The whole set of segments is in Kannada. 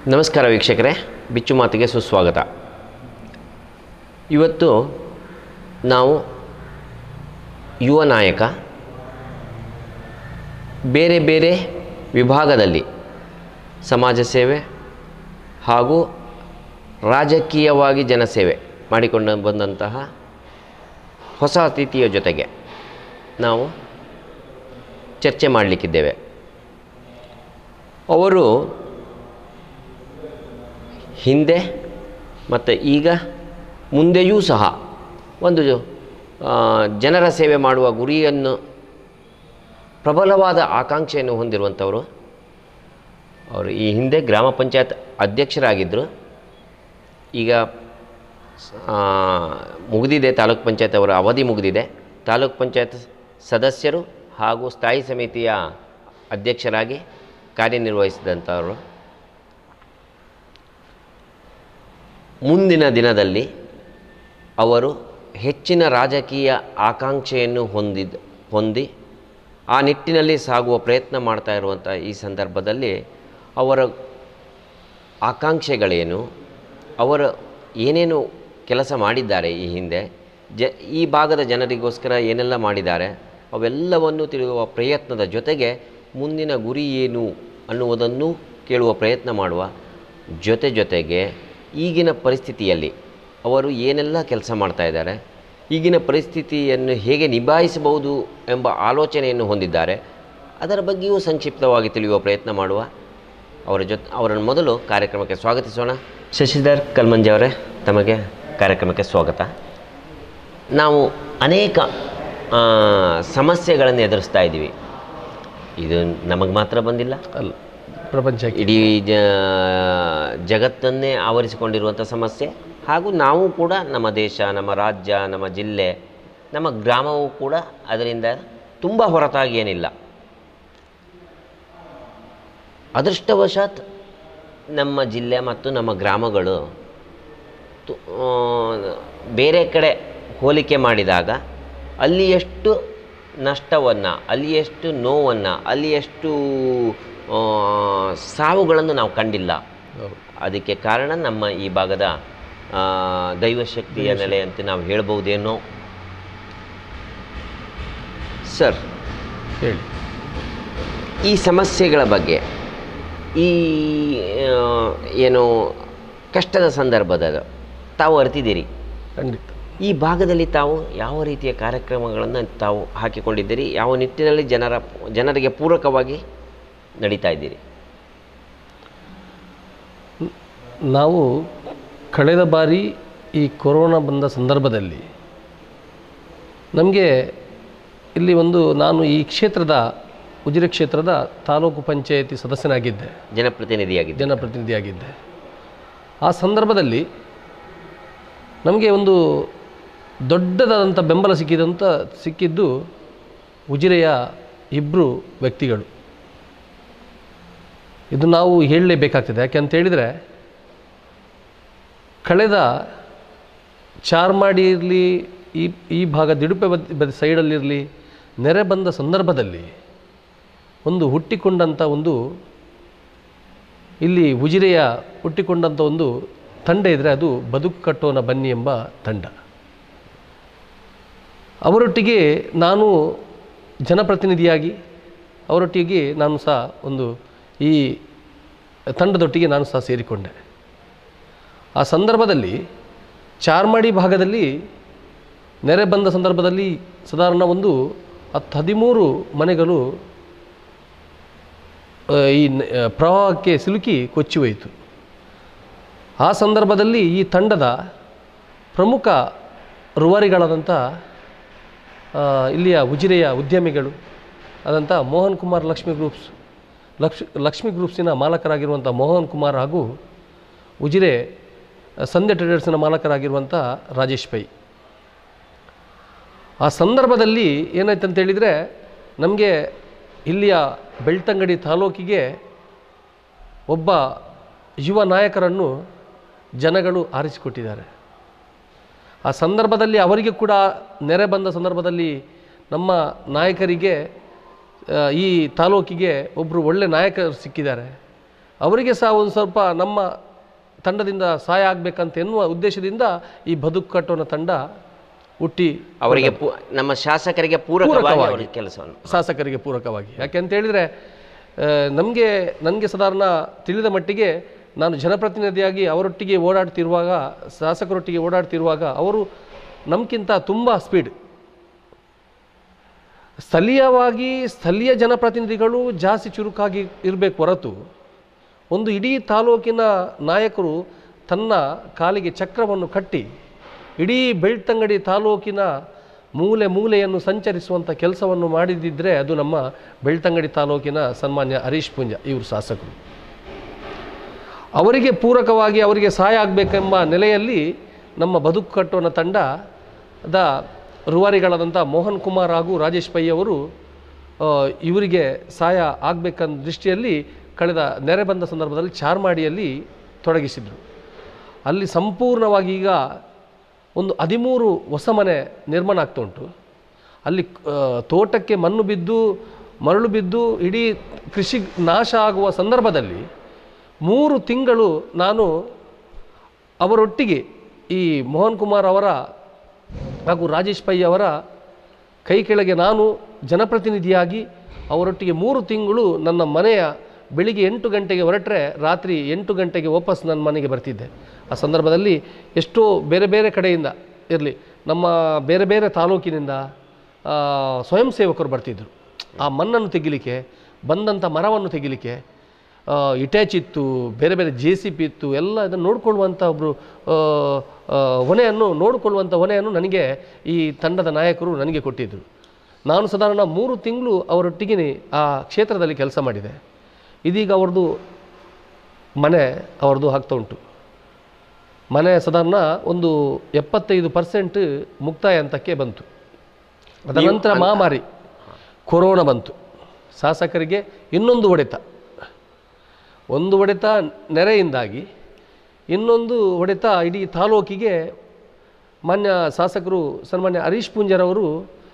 ನಮಸ್ಕಾರ ವೀಕ್ಷಕರೇ ಬಿಚ್ಚು ಮಾತಿಗೆ ಸುಸ್ವಾಗತ ಇವತ್ತು ನಾವು ಯುವ ನಾಯಕ ಬೇರೆ ಬೇರೆ ವಿಭಾಗದಲ್ಲಿ ಸಮಾಜ ಸೇವೆ ಹಾಗೂ ರಾಜಕೀಯವಾಗಿ ಜನಸೇವೆ ಮಾಡಿಕೊಂಡು ಬಂದಂತಹ ಹೊಸ ಅತಿಥಿಯ ಜೊತೆಗೆ ನಾವು ಚರ್ಚೆ ಮಾಡಲಿಕ್ಕಿದ್ದೇವೆ ಅವರು ಹಿಂದೆ ಮತ್ತು ಈಗ ಮುಂದೆಯೂ ಸಹ ಒಂದು ಆ, ಜನರ ಸೇವೆ ಮಾಡುವ ಗುರಿಯನ್ನು ಪ್ರಬಲವಾದ ಆಕಾಂಕ್ಷೆಯನ್ನು ಹೊಂದಿರುವಂಥವರು ಅವರು ಈ ಹಿಂದೆ ಗ್ರಾಮ ಪಂಚಾಯತ್ ಅಧ್ಯಕ್ಷರಾಗಿದ್ದರು ಈಗ ಆ, ಮುಗಿದಿದೆ ತಾಲೂಕ್ ಪಂಚಾಯತ್ ಅವರ ಅವಧಿ ಮುಗಿದಿದೆ ತಾಲೂಕ್ ಪಂಚಾಯತ್ ಸದಸ್ಯರು ಹಾಗೂ ಸ್ಥಾಯಿ ಸಮಿತಿಯ ಅಧ್ಯಕ್ಷರಾಗಿ ಕಾರ್ಯನಿರ್ವಹಿಸಿದಂಥವರು ಮುಂದಿನ ದಿನದಲ್ಲಿ ಅವರು ಹೆಚ್ಚಿನ ರಾಜಕೀಯ ಆಕಾಂಕ್ಷೆಯನ್ನು ಹೊಂದಿದ ಹೊಂದಿ ಆ ನಿಟ್ಟಿನಲ್ಲಿ ಸಾಗುವ ಪ್ರಯತ್ನ ಮಾಡ್ತಾ ಇರುವಂಥ ಈ ಸಂದರ್ಭದಲ್ಲಿ ಅವರ ಆಕಾಂಕ್ಷೆಗಳೇನು ಅವರು ಏನೇನು ಕೆಲಸ ಮಾಡಿದ್ದಾರೆ ಈ ಹಿಂದೆ ಜ ಈ ಭಾಗದ ಜನರಿಗೋಸ್ಕರ ಏನೆಲ್ಲ ಮಾಡಿದ್ದಾರೆ ಅವೆಲ್ಲವನ್ನು ತಿಳಿಯುವ ಪ್ರಯತ್ನದ ಜೊತೆಗೆ ಮುಂದಿನ ಗುರಿ ಏನು ಅನ್ನುವುದನ್ನು ಕೇಳುವ ಪ್ರಯತ್ನ ಮಾಡುವ ಜೊತೆ ಜೊತೆಗೆ ಈಗಿನ ಪರಿಸ್ಥಿತಿಯಲ್ಲಿ ಅವರು ಏನೆಲ್ಲ ಕೆಲಸ ಮಾಡ್ತಾ ಇದ್ದಾರೆ ಈಗಿನ ಪರಿಸ್ಥಿತಿಯನ್ನು ಹೇಗೆ ನಿಭಾಯಿಸಬಹುದು ಎಂಬ ಆಲೋಚನೆಯನ್ನು ಹೊಂದಿದ್ದಾರೆ ಅದರ ಬಗ್ಗೆಯೂ ಸಂಕ್ಷಿಪ್ತವಾಗಿ ತಿಳಿಯುವ ಪ್ರಯತ್ನ ಮಾಡುವ ಅವರ ಜೊತೆ ಅವರನ್ನು ಮೊದಲು ಕಾರ್ಯಕ್ರಮಕ್ಕೆ ಸ್ವಾಗತಿಸೋಣ ಶಶಿಧರ್ ಕಲ್ಮಂಜಿ ಅವರೇ ತಮಗೆ ಕಾರ್ಯಕ್ರಮಕ್ಕೆ ಸ್ವಾಗತ ನಾವು ಅನೇಕ ಆ, ಸಮಸ್ಯೆಗಳನ್ನು ಎದುರಿಸ್ತಾ ಇದ್ದೀವಿ ಇದು ನಮಗೆ ಮಾತ್ರ ಬಂದಿಲ್ಲ ಅಲ್ಲ ಪ್ರಪಂಚಕ್ಕೆ ಇಡೀ ಜ ಜಗತ್ತನ್ನೇ ಆವರಿಸಿಕೊಂಡಿರುವಂಥ ಸಮಸ್ಯೆ ಹಾಗೂ ನಾವು ಕೂಡ ನಮ್ಮ ದೇಶ ನಮ್ಮ ರಾಜ್ಯ ನಮ್ಮ ಜಿಲ್ಲೆ ನಮ್ಮ ಗ್ರಾಮವೂ ಕೂಡ ಅದರಿಂದ ತುಂಬ ಹೊರತಾಗಿ ಏನಿಲ್ಲ ಅದೃಷ್ಟವಶಾತ್ ನಮ್ಮ ಜಿಲ್ಲೆ ಮತ್ತು ನಮ್ಮ ಗ್ರಾಮಗಳು ತು- ಆ, ಬೇರೆ ಕಡೆ ಹೋಲಿಕೆ ಮಾಡಿದಾಗ ಅಲ್ಲಿ ಎಷ್ಟು ನಷ್ಟವನ್ನು ಅಲ್ಲಿ ಎಷ್ಟು ನೋವನ್ನು ಅಲ್ಲಿ ಎಷ್ಟು ಆ, ಸಾವುಗಳನ್ನು ನಾವು ಕಂಡಿಲ್ಲ ಹೌದು. ಅದಕ್ಕೆ ಕಾರಣ ನಮ್ಮ ಈ ಭಾಗದ ಆ, ದೈವಶಕ್ತಿಯ ನೆಲೆ ಅಂತ ನಾವು ಹೇಳ್ಬೋದೇನೋ ಸರ್ ಹೇಳಿ ಈ ಸಮಸ್ಯೆಗಳ ಬಗ್ಗೆ ಈ ಆ, ಏನು ಕಷ್ಟದ ಸಂದರ್ಭದ ತಾವು ಅರಿತಿದ್ದೀರಿ ಖಂಡಿತ ಈ ಭಾಗದಲ್ಲಿ ತಾವು ಯಾವ ರೀತಿಯ ಕಾರ್ಯಕ್ರಮಗಳನ್ನು ತಾವು ಹಾಕಿಕೊಂಡಿದ್ದೀರಿ ಯಾವ ನಿಟ್ಟಿನಲ್ಲಿ ಜನರ ಜನರಿಗೆ ಪೂರಕವಾಗಿ ನಡೀತಾ ಇದ್ದೀರಿ ನಾವು ಕಳೆದ ಬಾರಿ ಈ ಕೊರೋನಾ ಬಂದ ಸಂದರ್ಭದಲ್ಲಿ ನಮಗೆ ಇಲ್ಲಿ ಒಂದು ನಾನು ಈ ಕ್ಷೇತ್ರದ ಉಜಿರೆ ಕ್ಷೇತ್ರದ ತಾಲೂಕು ಪಂಚಾಯತಿ ಸದಸ್ಯನಾಗಿದ್ದೆ ಜನಪ್ರತಿನಿಧಿಯಾಗಿದ್ದೆ ಜನಪ್ರತಿನಿಧಿಯಾಗಿದ್ದೆ ಆ ಸಂದರ್ಭದಲ್ಲಿ ನಮಗೆ ಒಂದು ದೊಡ್ಡದಾದಂಥ ಬೆಂಬಲ ಸಿಕ್ಕಿದಂಥ ಸಿಕ್ಕಿದ್ದು ಉಜಿರೆಯ ಇಬ್ಬರು ವ್ಯಕ್ತಿಗಳು ಇದು ನಾವು ಹೇಳಲೇಬೇಕಾಗ್ತದೆ ಯಾಕೆ ಅಂತ ಹೇಳಿದರೆ ಕಳೆದ ಚಾರ್ಮಾಡಿ ಇರಲಿ ಈ ಈ ಭಾಗ ದಿಡುಪೆ ಬದ್ ಬದಿ ಸೈಡಲ್ಲಿರಲಿ ನೆರೆ ಬಂದ ಸಂದರ್ಭದಲ್ಲಿ ಒಂದು ಹುಟ್ಟಿಕೊಂಡಂಥ ಒಂದು ಇಲ್ಲಿ ಉಜಿರೆಯ ಹುಟ್ಟಿಕೊಂಡಂಥ ಒಂದು ತಂಡ ಇದ್ದರೆ ಅದು ಬದುಕು ಕಟ್ಟೋನ ಬನ್ನಿ ಎಂಬ ತಂಡ ಅವರೊಟ್ಟಿಗೆ ನಾನು ಜನಪ್ರತಿನಿಧಿಯಾಗಿ ಅವರೊಟ್ಟಿಗೆ ನಾನು ಸಹ ಒಂದು ಈ ತಂಡದೊಟ್ಟಿಗೆ ನಾನು ಸಹ ಸೇರಿಕೊಂಡೆ ಆ ಸಂದರ್ಭದಲ್ಲಿ ಚಾರ್ಮಾಡಿ ಭಾಗದಲ್ಲಿ ನೆರೆ ಬಂದ ಸಂದರ್ಭದಲ್ಲಿ ಸಾಧಾರಣ ಒಂದು ಹತ್ತು ಹದಿಮೂರು ಮನೆಗಳು ಆ, ಈ ನ- ಆ, ಪ್ರವಾಹಕ್ಕೆ ಸಿಲುಕಿ ಕೊಚ್ಚಿ ಹೋಯಿತು ಆ ಸಂದರ್ಭದಲ್ಲಿ ಈ ತಂಡದ ಪ್ರಮುಖ ರೂವಾರಿಗಳಾದಂಥ ಆ, ಇಲ್ಲಿಯ ಉಜಿರೆಯ ಉದ್ಯಮಿಗಳು ಆದಂಥ ಮೋಹನ್ ಕುಮಾರ್ ಲಕ್ಷ್ಮಿ ಗ್ರೂಪ್ಸ್ ಲಕ್ಷ್ ಲಕ್ಷ್ಮಿ ಗ್ರೂಪ್ಸಿನ ಮಾಲಕರಾಗಿರುವಂಥ ಮೋಹನ್ ಕುಮಾರ್ ಹಾಗೂ ಉಜಿರೆ ಸಂಧ್ಯಾ ಟ್ರೇಡರ್ಸಿನ ಮಾಲಕರಾಗಿರುವಂಥ ರಾಜೇಶ್ ಪೈ ಆ ಸಂದರ್ಭದಲ್ಲಿ ಏನಾಯ್ತು ಅಂತ ಹೇಳಿದರೆ ನಮಗೆ ಇಲ್ಲಿಯ ಬೆಳ್ತಂಗಡಿ ತಾಲೂಕಿಗೆ ಒಬ್ಬ ಯುವ ನಾಯಕರನ್ನು ಜನಗಳು ಆರಿಸಿಕೊಟ್ಟಿದ್ದಾರೆ ಆ ಸಂದರ್ಭದಲ್ಲಿ ಅವರಿಗೆ ಕೂಡ ನೆರೆ ಬಂದ ಸಂದರ್ಭದಲ್ಲಿ ನಮ್ಮ ನಾಯಕರಿಗೆ ಆ, ಈ ತಾಲೂಕಿಗೆ ಒಬ್ಬರು ಒಳ್ಳೆ ನಾಯಕರು ಸಿಕ್ಕಿದ್ದಾರೆ ಅವರಿಗೆ ಸಹ ಒಂದು ಸ್ವಲ್ಪ ನಮ್ಮ ತಂಡದಿಂದ ಸಹಾಯ ಆಗಬೇಕಂತ ಎನ್ನುವ ಉದ್ದೇಶದಿಂದ ಈ ಬದುಕು ಕಟ್ಟೋನ ತಂಡ ಹುಟ್ಟಿ ಅವರಿಗೆ ಪೂ- ನಮ್ಮ ಶಾಸಕರಿಗೆ ಪೂರಕವಾಗಿ ಪೂರಕವಾಗಿ. ಅವರ ಕೆಲಸವನ್ನು ಶಾಸಕರಿಗೆ ಪೂರಕವಾಗಿ ಯಾಕೆ ಅಂತ ಹೇಳಿದರೆ ನಮಗೆ ನನಗೆ ಸಾಧಾರಣ ತಿಳಿದ ಮಟ್ಟಿಗೆ ನಾನು ಜನಪ್ರತಿನಿಧಿಯಾಗಿ ಅವರೊಟ್ಟಿಗೆ ಓಡಾಡ್ತಿರುವಾಗ ಶಾಸಕರೊಟ್ಟಿಗೆ ಓಡಾಡ್ತಿರುವಾಗ ಅವರು ನಮಗಿಂತ ತುಂಬ ಸ್ಪೀಡ್ ಸ್ಥಳೀಯವಾಗಿ ಸ್ಥಳೀಯ ಜನಪ್ರತಿನಿಧಿಗಳು ಜಾಸ್ತಿ ಚುರುಕಾಗಿ ಇರಬೇಕು ಹೊರತು ಒಂದು ಇಡೀ ತಾಲೂಕಿನ ನಾಯಕರು ತನ್ನ ಕಾಲಿಗೆ ಚಕ್ರವನ್ನು ಕಟ್ಟಿ ಇಡೀ ಬೆಳ್ತಂಗಡಿ ತಾಲೂಕಿನ ಮೂಲೆ ಮೂಲೆಯನ್ನು ಸಂಚರಿಸುವಂಥ ಕೆಲಸವನ್ನು ಮಾಡಿದ್ದಿದ್ರೆ ಅದು ನಮ್ಮ ಬೆಳ್ತಂಗಡಿ ತಾಲೂಕಿನ ಸನ್ಮಾನ್ಯ ಹರೀಶ್ ಪುಂಜ ಇವರು ಶಾಸಕರು ಅವರಿಗೆ ಪೂರಕವಾಗಿ ಅವರಿಗೆ ಸಹಾಯ ಆಗಬೇಕೆಂಬ ನೆಲೆಯಲ್ಲಿ ನಮ್ಮ ಬದುಕು ಕಟ್ಟೋನ ತಂಡದ ರೂವಾರಿಗಳಾದಂಥ ಮೋಹನ್ ಕುಮಾರ್ ಹಾಗೂ ರಾಜೇಶ್ ಪೈ ಅವರು ಆ, ಇವರಿಗೆ ಸಹಾಯ ಆಗಬೇಕನ್ನ ದೃಷ್ಟಿಯಲ್ಲಿ ಕಳೆದ ನೆರೆ ಬಂದ ಸಂದರ್ಭದಲ್ಲಿ ಚಾರ್ಮಾಡಿಯಲ್ಲಿ ತೊಡಗಿಸಿದರು ಅಲ್ಲಿ ಸಂಪೂರ್ಣವಾಗಿ ಈಗ ಒಂದು ಹದಿಮೂರು ಹೊಸ ಮನೆ ನಿರ್ಮಾಣ ಆಗ್ತಾ ಉಂಟು ಅಲ್ಲಿ ಆ, ತೋಟಕ್ಕೆ ಮಣ್ಣು ಬಿದ್ದು ಮರಳು ಬಿದ್ದು ಇಡೀ ಕೃಷಿ ನಾಶ ಆಗುವ ಸಂದರ್ಭದಲ್ಲಿ ಮೂರು ತಿಂಗಳು ನಾನು ಅವರೊಟ್ಟಿಗೆ ಈ ಮೋಹನ್ ಕುಮಾರ್ ಅವರ ಹಾಗೂ ರಾಜೇಶ್ ಪೈ ಅವರ ಕೈ ಕೆಳಗೆ ನಾನು ಜನಪ್ರತಿನಿಧಿಯಾಗಿ ಅವರೊಟ್ಟಿಗೆ ಮೂರು ತಿಂಗಳು ನನ್ನ ಮನೆಯ ಬೆಳಿಗ್ಗೆ ಎಂಟು ಗಂಟೆಗೆ ಹೊರಟ್ರೆ ರಾತ್ರಿ ಎಂಟು ಗಂಟೆಗೆ ವಾಪಸ್ ನನ್ನ ಮನೆಗೆ ಬರ್ತಿದ್ದೆ ಆ ಸಂದರ್ಭದಲ್ಲಿ ಎಷ್ಟೋ ಬೇರೆ ಬೇರೆ ಕಡೆಯಿಂದ ಇರಲಿ ನಮ್ಮ ಬೇರೆ ಬೇರೆ ತಾಲೂಕಿನಿಂದ ಆ, ಸ್ವಯಂ ಸೇವಕರು ಬರ್ತಿದ್ದರು ಆ ಮಣ್ಣನ್ನು ತೆಗಿಲಿಕ್ಕೆ ಬಂದಂಥ ಮರವನ್ನು ತೆಗಿಲಿಕ್ಕೆ ಆ, ಇಟ್ಯಾಚ್ ಇತ್ತು ಬೇರೆ ಬೇರೆ ಜೆ ಸಿ ಪಿ ಇತ್ತು ಎಲ್ಲ ಇದನ್ನು ನೋಡಿಕೊಳ್ಳುವಂಥ ಒಬ್ಬರು ಹೊಣೆಯನ್ನು ನೋಡಿಕೊಳ್ಳುವಂಥ ಹೊಣೆಯನ್ನು ನನಗೆ ಈ ತಂಡದ ನಾಯಕರು ನನಗೆ ಕೊಟ್ಟಿದ್ದರು ನಾನು ಸಾಧಾರಣ ಮೂರು ತಿಂಗಳು ಅವರೊಟ್ಟಿಗೆ ಆ ಕ್ಷೇತ್ರದಲ್ಲಿ ಕೆಲಸ ಮಾಡಿದೆ ಇದೀಗ ಅವ್ರದ್ದು ಮನೆ ಅವ್ರದ್ದು ಆಗ್ತಾ ಉಂಟು ಮನೆ ಸಾಧಾರಣ ಒಂದು ಎಪ್ಪತ್ತೈದು ಪರ್ಸೆಂಟ್ ಮುಕ್ತಾಯ ಹಂತಕ್ಕೆ ಬಂತು ಅದರ ನಂತರ ಮಹಾಮಾರಿ ಕೊರೋನಾ ಬಂತು ಶಾಸಕರಿಗೆ ಇನ್ನೊಂದು ಹೊಡೆತ ಒಂದು ಹೊಡೆತ ನೆರೆಯಿಂದಾಗಿ ಇನ್ನೊಂದು ಹೊಡೆತ ಇಡೀ ತಾಲೂಕಿಗೆ ಮಾನ್ಯ ಶಾಸಕರು ಸನ್ಮಾನ್ಯ ಹರೀಶ್ ಪೂಂಜರವರು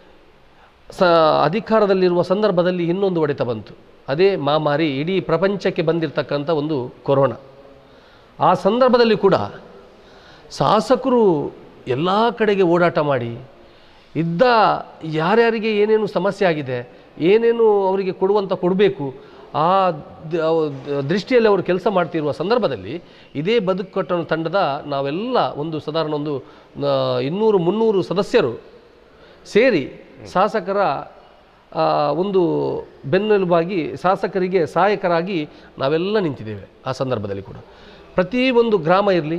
ಸ ಅಧಿಕಾರದಲ್ಲಿರುವ ಸಂದರ್ಭದಲ್ಲಿ ಇನ್ನೊಂದು ಹೊಡೆತ ಬಂತು ಅದೇ ಮಹಾಮಾರಿ ಇಡೀ ಪ್ರಪಂಚಕ್ಕೆ ಬಂದಿರತಕ್ಕಂಥ ಒಂದು ಕೊರೋನಾ ಆ ಸಂದರ್ಭದಲ್ಲಿ ಕೂಡ ಶಾಸಕರು ಎಲ್ಲ ಕಡೆಗೆ ಓಡಾಟ ಮಾಡಿ ಇದ್ದ ಯಾರ್ಯಾರಿಗೆ ಏನೇನು ಸಮಸ್ಯೆ ಆಗಿದೆ ಏನೇನು ಅವರಿಗೆ ಕೊಡುವಂಥ ಕೊಡಬೇಕು ಆ ದ- ಅವ್ ದ- ದೃಷ್ಟಿಯಲ್ಲಿ ಅವರು ಕೆಲಸ ಮಾಡ್ತಿರುವ ಸಂದರ್ಭದಲ್ಲಿ ಇದೇ ಬದುಕು ಕಟ್ಟೋ ತಂಡದ ನಾವೆಲ್ಲ ಒಂದು ಸಾಧಾರಣ ಒಂದು ಆ, ಇನ್ನೂರು ಮುನ್ನೂರು ಸದಸ್ಯರು ಸೇರಿ ಶಾಸಕರ ಆ, ಒಂದು ಬೆನ್ನೆಲುಬಾಗಿ ಶಾಸಕರಿಗೆ ಸಹಾಯಕರಾಗಿ ನಾವೆಲ್ಲ ನಿಂತಿದ್ದೇವೆ ಆ ಸಂದರ್ಭದಲ್ಲಿ ಕೂಡ ಪ್ರತಿ ಒಂದು ಗ್ರಾಮ ಇರಲಿ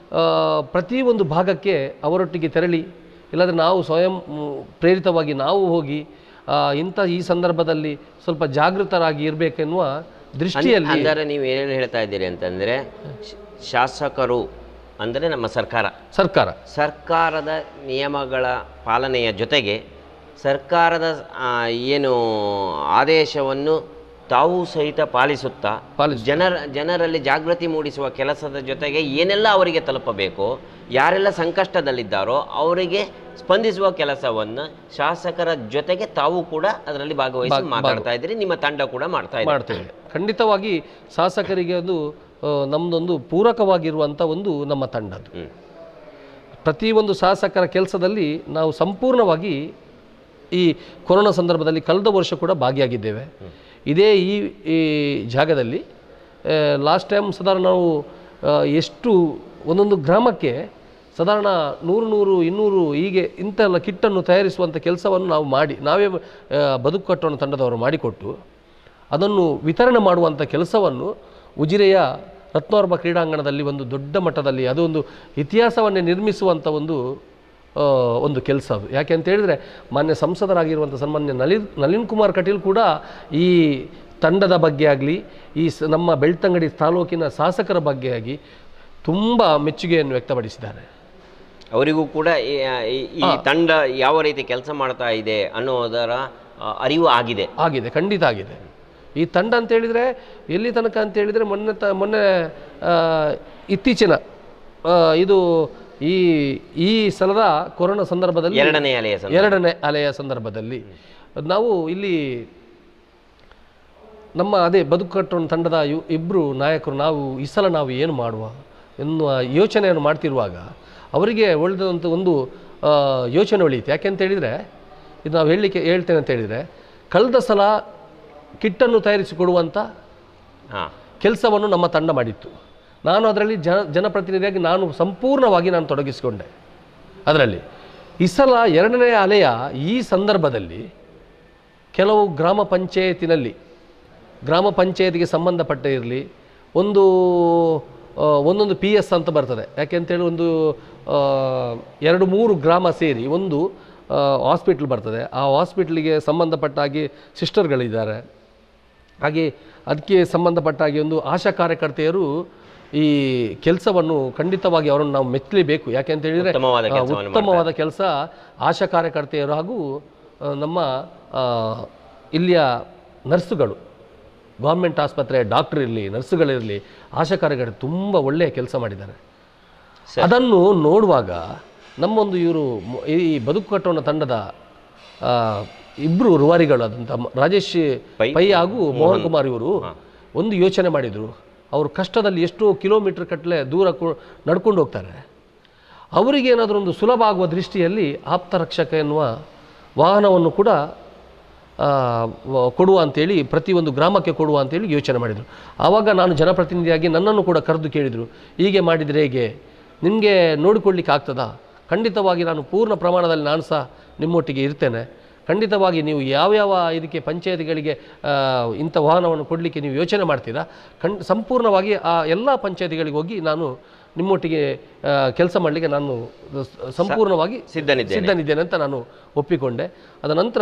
ಪ್ರತಿ ಒಂದು ಭಾಗಕ್ಕೆ ಅವರೊಟ್ಟಿಗೆ ತೆರಳಿ ಇಲ್ಲಾಂದರೆ ನಾವು ಸ್ವಯಂ ಮ್, ಪ್ರೇರಿತವಾಗಿ ನಾವು ಹೋಗಿ ಆ, ಇಂಥ ಈ ಸಂದರ್ಭದಲ್ಲಿ ಸ್ವಲ್ಪ ಜಾಗೃತರಾಗಿ ಇರಬೇಕೆನ್ನುವ ದೃಷ್ಟಿಯಲ್ಲಿ ಅಂದರೆ ನೀವು ಏನು ಹೇಳ್ತಾ ಇದ್ದೀರಿ ಅಂತಂದರೆ ಶ- ಶಾಸಕರು ಅಂದರೆ ನಮ್ಮ ಸರ್ಕಾರ ಸರ್ಕಾರ ಸರ್ಕಾರದ ನಿಯಮಗಳ ಪಾಲನೆಯ ಜೊತೆಗೆ ಸರ್ಕಾರದ ಆ, ಏನು ಆದೇಶವನ್ನು ತಾವು ಸಹಿತ ಪಾಲಿಸುತ್ತಾ ಪಾಲಿಸು ಜನರ ಜನರಲ್ಲಿ ಜಾಗೃತಿ ಮೂಡಿಸುವ ಕೆಲಸದ ಜೊತೆಗೆ ಏನೆಲ್ಲ ಅವರಿಗೆ ತಲುಪಬೇಕು ಯಾರೆಲ್ಲ ಸಂಕಷ್ಟದಲ್ಲಿದ್ದಾರೋ ಅವರಿಗೆ ಸ್ಪಂದಿಸುವ ಕೆಲಸವನ್ನು ಶಾಸಕರ ಜೊತೆಗೆ ತಾವು ಕೂಡ ಅದರಲ್ಲಿ ಭಾಗವಹಿಸಿ ಮಾತಾಡ್ತಾ ಇದ್ದೀರಿ ನಿಮ್ಮ ತಂಡ ಕೂಡ ಮಾಡ್ತಾ ಇದೆ ಮಾಡ್ತೇವೆ ಖಂಡಿತವಾಗಿ ಶಾಸಕರಿಗೆ ಅದು ಆ, ನಮ್ಮದೊಂದು ಪೂರಕವಾಗಿರುವಂಥ ಒಂದು ನಮ್ಮ ತಂಡದ್ದು ಹ್ಮ್. ಪ್ರತಿಯೊಂದು ಶಾಸಕರ ಕೆಲಸದಲ್ಲಿ ನಾವು ಸಂಪೂರ್ಣವಾಗಿ ಈ ಕೊರೋನಾ ಸಂದರ್ಭದಲ್ಲಿ ಕಳೆದ ವರ್ಷ ಕೂಡ ಭಾಗಿಯಾಗಿದ್ದೇವೆ ಇದೇ ಈ ಈ ಜಾಗದಲ್ಲಿ ಲಾಸ್ಟ್ ಟೈಮ್ ಸಾಧಾರಣ ನಾವು ಆ, ಎಷ್ಟು ಒಂದೊಂದು ಗ್ರಾಮಕ್ಕೆ ಸಾಧಾರಣ ನೂರು ನೂರು ಇನ್ನೂರು ಹೀಗೆ ಇಂತೆಲ್ಲ ಕಿಟ್ಟನ್ನು ತಯಾರಿಸುವಂಥ ಕೆಲಸವನ್ನು ನಾವು ಮಾಡಿ ನಾವೇ ಆ, ಬದುಕು ಕಟ್ಟೋಣ ತಂಡದವರು ಮಾಡಿಕೊಟ್ಟು ಅದನ್ನು ವಿತರಣೆ ಮಾಡುವಂಥ ಕೆಲಸವನ್ನು ಉಜಿರೆಯ ರತ್ನಾರ್ಬ ಕ್ರೀಡಾಂಗಣದಲ್ಲಿ ಒಂದು ದೊಡ್ಡ ಮಟ್ಟದಲ್ಲಿ ಅದು ಒಂದು ಇತಿಹಾಸವನ್ನೇ ನಿರ್ಮಿಸುವಂಥ ಒಂದು ಆ, ಒಂದು ಕೆಲಸ ಅದು ಯಾಕೆ ಅಂತ ಹೇಳಿದರೆ ಮಾನ್ಯ ಸಂಸದರಾಗಿರುವಂಥ ಸನ್ಮಾನ್ಯ ನಳಿನ್ ನಳಿನ್ ಕುಮಾರ್ ಕಟೀಲ್ ಕೂಡ ಈ ತಂಡದ ಬಗ್ಗೆ ಆಗಲಿ ಈ ಸ ನಮ್ಮ ಬೆಳ್ತಂಗಡಿ ತಾಲೂಕಿನ ಶಾಸಕರ ಬಗ್ಗೆ ಆಗಿ ತುಂಬ ಮೆಚ್ಚುಗೆಯನ್ನು ವ್ಯಕ್ತಪಡಿಸಿದ್ದಾರೆ ಅವರಿಗೂ ಕೂಡ ಈ- ಈ- ಈ ತಂಡ ಯಾವ ರೀತಿ ಕೆಲಸ ಮಾಡ್ತಾ ಇದೆ ಅನ್ನೋದರ ಆ, ಅರಿವು ಆಗಿದೆ ಆಗಿದೆ ಖಂಡಿತ ಆಗಿದೆ ಈ ತಂಡ ಅಂತ ಹೇಳಿದರೆ ಎಲ್ಲಿ ತನಕ ಅಂತ ಹೇಳಿದರೆ ಮೊನ್ನೆ ತ ಮೊನ್ನೆ ಆ, ಇತ್ತೀಚಿನ ಆ, ಇದು ಈ ಈ ಸಲದ ಕೊರೋನಾ ಸಂದರ್ಭದಲ್ಲಿ ಎರಡನೇ ಅಲೆಯ ಸಂದರ್ಭ. ಎರಡನೇ ಅಲೆಯ ಸಂದರ್ಭದಲ್ಲಿ ನಾವು ಇಲ್ಲಿ ನಮ್ಮ ಅದೇ ಬದುಕು ಕಟ್ಟೋಣ ತಂಡದ ಇವ್ ಇಬ್ಬರು ನಾಯಕರು ನಾವು ಈ ಸಲ ನಾವು ಏನು ಮಾಡುವ ಎನ್ನುವ ಯೋಚನೆಯನ್ನು ಮಾಡ್ತಿರುವಾಗ ಅವರಿಗೆ ಒಳ್ಳೆದಂಥ ಒಂದು ಆ, ಯೋಚನೆ ಉಳಿಯಿತು ಯಾಕೆಂತ ಹೇಳಿದರೆ ಇದು ನಾವು ಹೇಳಲಿಕ್ಕೆ ಹೇಳ್ತೇನೆ ಅಂತ ಹೇಳಿದರೆ ಕಳೆದ ಸಲ ಕಿಟ್ಟನ್ನು ತಯಾರಿಸಿಕೊಡುವಂಥ ಹಾಂ ಕೆಲಸವನ್ನು ನಮ್ಮ ತಂಡ ಮಾಡಿತ್ತು ನಾನು ಅದರಲ್ಲಿ ಜನ ಜನಪ್ರತಿನಿಧಿಯಾಗಿ ನಾನು ಸಂಪೂರ್ಣವಾಗಿ ನಾನು ತೊಡಗಿಸಿಕೊಂಡೆ ಅದರಲ್ಲಿ ಈ ಸಲ ಎರಡನೇ ಅಲೆಯ ಈ ಸಂದರ್ಭದಲ್ಲಿ ಕೆಲವು ಗ್ರಾಮ ಪಂಚಾಯತಿನಲ್ಲಿ ಗ್ರಾಮ ಪಂಚಾಯತಿಗೆ ಸಂಬಂಧಪಟ್ಟ ಇರಲಿ ಒಂದು ಆ, ಒಂದೊಂದು ಪಿ ಎಸ್ ಅಂತ ಬರ್ತದೆ ಯಾಕೆಂತೇಳಿ ಒಂದು ಆ, ಎರಡು ಮೂರು ಗ್ರಾಮ ಸೇರಿ ಒಂದು ಹಾಸ್ಪಿಟ್ಲ್ ಬರ್ತದೆ ಆ ಹಾಸ್ಪಿಟ್ಲಿಗೆ ಸಂಬಂಧಪಟ್ಟ ಹಾಗೆ ಸಿಸ್ಟರ್ಗಳಿದ್ದಾರೆ ಹಾಗೆ ಅದಕ್ಕೆ ಸಂಬಂಧಪಟ್ಟ ಹಾಗೆ ಒಂದು ಆಶಾ ಕಾರ್ಯಕರ್ತೆಯರು ಈ ಕೆಲಸವನ್ನು ಖಂಡಿತವಾಗಿ ಅವರನ್ನು ನಾವು ಮೆಚ್ಚಲೇಬೇಕು ಯಾಕೆ ಅಂತ ಹೇಳಿದರೆ ಉತ್ತಮವಾದ ಆ, ಕೆಲ್ಸವನ್ನು ಉತ್ತಮವಾದ ಕೆಲಸ ಆಶಾ ಕಾರ್ಯಕರ್ತೆಯರು ಹಾಗೂ ಆ, ನಮ್ಮ ಆ, ಇಲ್ಲಿಯ ನರ್ಸುಗಳು ಗೌರ್ಮೆಂಟ್ ಆಸ್ಪತ್ರೆ ಡಾಕ್ಟರ್ ಇರಲಿ ನರ್ಸುಗಳಿರಲಿ ಆಶಾ ಕಾರ್ಯಕರ್ತರು ತುಂಬ ಒಳ್ಳೆಯ ಕೆಲಸ ಮಾಡಿದ್ದಾರೆ ಅದನ್ನು ನೋಡುವಾಗ ನಮ್ಮೊಂದು ಇವರು ಈ ಬದುಕು ಕಟ್ಟೋಣ ತಂಡದ ಆ, ಇಬ್ರು ರೂವಾರಿಗಳಾದಂಥ ಮ- ರಾಜೇಶ್ ಪೈ ಪೈ ಹಾಗೂ ಮೋಹನ್ ಕುಮಾರ್ ಇವರು ಒಂದು ಯೋಚನೆ ಮಾಡಿದರು ಅವರು ಕಷ್ಟದಲ್ಲಿ ಎಷ್ಟೋ ಕಿಲೋಮೀಟರ್ ಕಟ್ಟಲೆ ದೂರ ಕು- ನಡ್ಕೊಂಡು ಹೋಗ್ತಾರೆ ಅವರಿಗೆ ಏನಾದರೂ ಒಂದು ಸುಲಭ ಆಗುವ ದೃಷ್ಟಿಯಲ್ಲಿ ಆಪ್ತ ರಕ್ಷಕ ಎನ್ನುವ ವಾಹನವನ್ನು ಕೂಡ ಆ, ವ- ಕೊಡುವ ಅಂತೇಳಿ ಪ್ರತಿಯೊಂದು ಗ್ರಾಮಕ್ಕೆ ಕೊಡುವ ಅಂತೇಳಿ ಯೋಚನೆ ಮಾಡಿದರು ಆವಾಗ ನಾನು ಜನಪ್ರತಿನಿಧಿಯಾಗಿ ನನ್ನನ್ನು ಕೂಡ ಕರೆದು ಕೇಳಿದರು ಹೀಗೆ ಮಾಡಿದರೆ ಹೇಗೆ ನಿಮಗೆ ನೋಡಿಕೊಳ್ಳಿಕ್ಕೆ ಆಗ್ತದಾ ಖಂಡಿತವಾಗಿ ನಾನು ಪೂರ್ಣ ಪ್ರಮಾಣದಲ್ಲಿ ನಾನು ಸಹ ನಿಮ್ಮೊಟ್ಟಿಗೆ ಇರ್ತೇನೆ ಖಂಡಿತವಾಗಿ ನೀವು ಯಾವ್ಯಾವ ಇದಕ್ಕೆ ಪಂಚಾಯತಿಗಳಿಗೆ ಆ, ಇಂಥ ವಾಹನವನ್ನು ಕೊಡಲಿಕ್ಕೆ ನೀವು ಯೋಚನೆ ಮಾಡ್ತೀರಾ ಖಂಡ್ ಸಂಪೂರ್ಣವಾಗಿ ಆ ಎಲ್ಲ ಪಂಚಾಯತಿಗಳಿಗೆ ಹೋಗಿ ನಾನು ನಿಮ್ಮೊಟ್ಟಿಗೆ ಕೆಲಸ ಮಾಡಲಿಕ್ಕೆ ನಾನು ಸ- ಸಂಪೂರ್ಣವಾಗಿ ಸಿದ್ಧನಿದ್ದೇನೆ ಸಿದ್ಧನಿದ್ದೇನೆ ಅಂತ ನಾನು ಒಪ್ಪಿಕೊಂಡೆ ಅದ ನಂತರ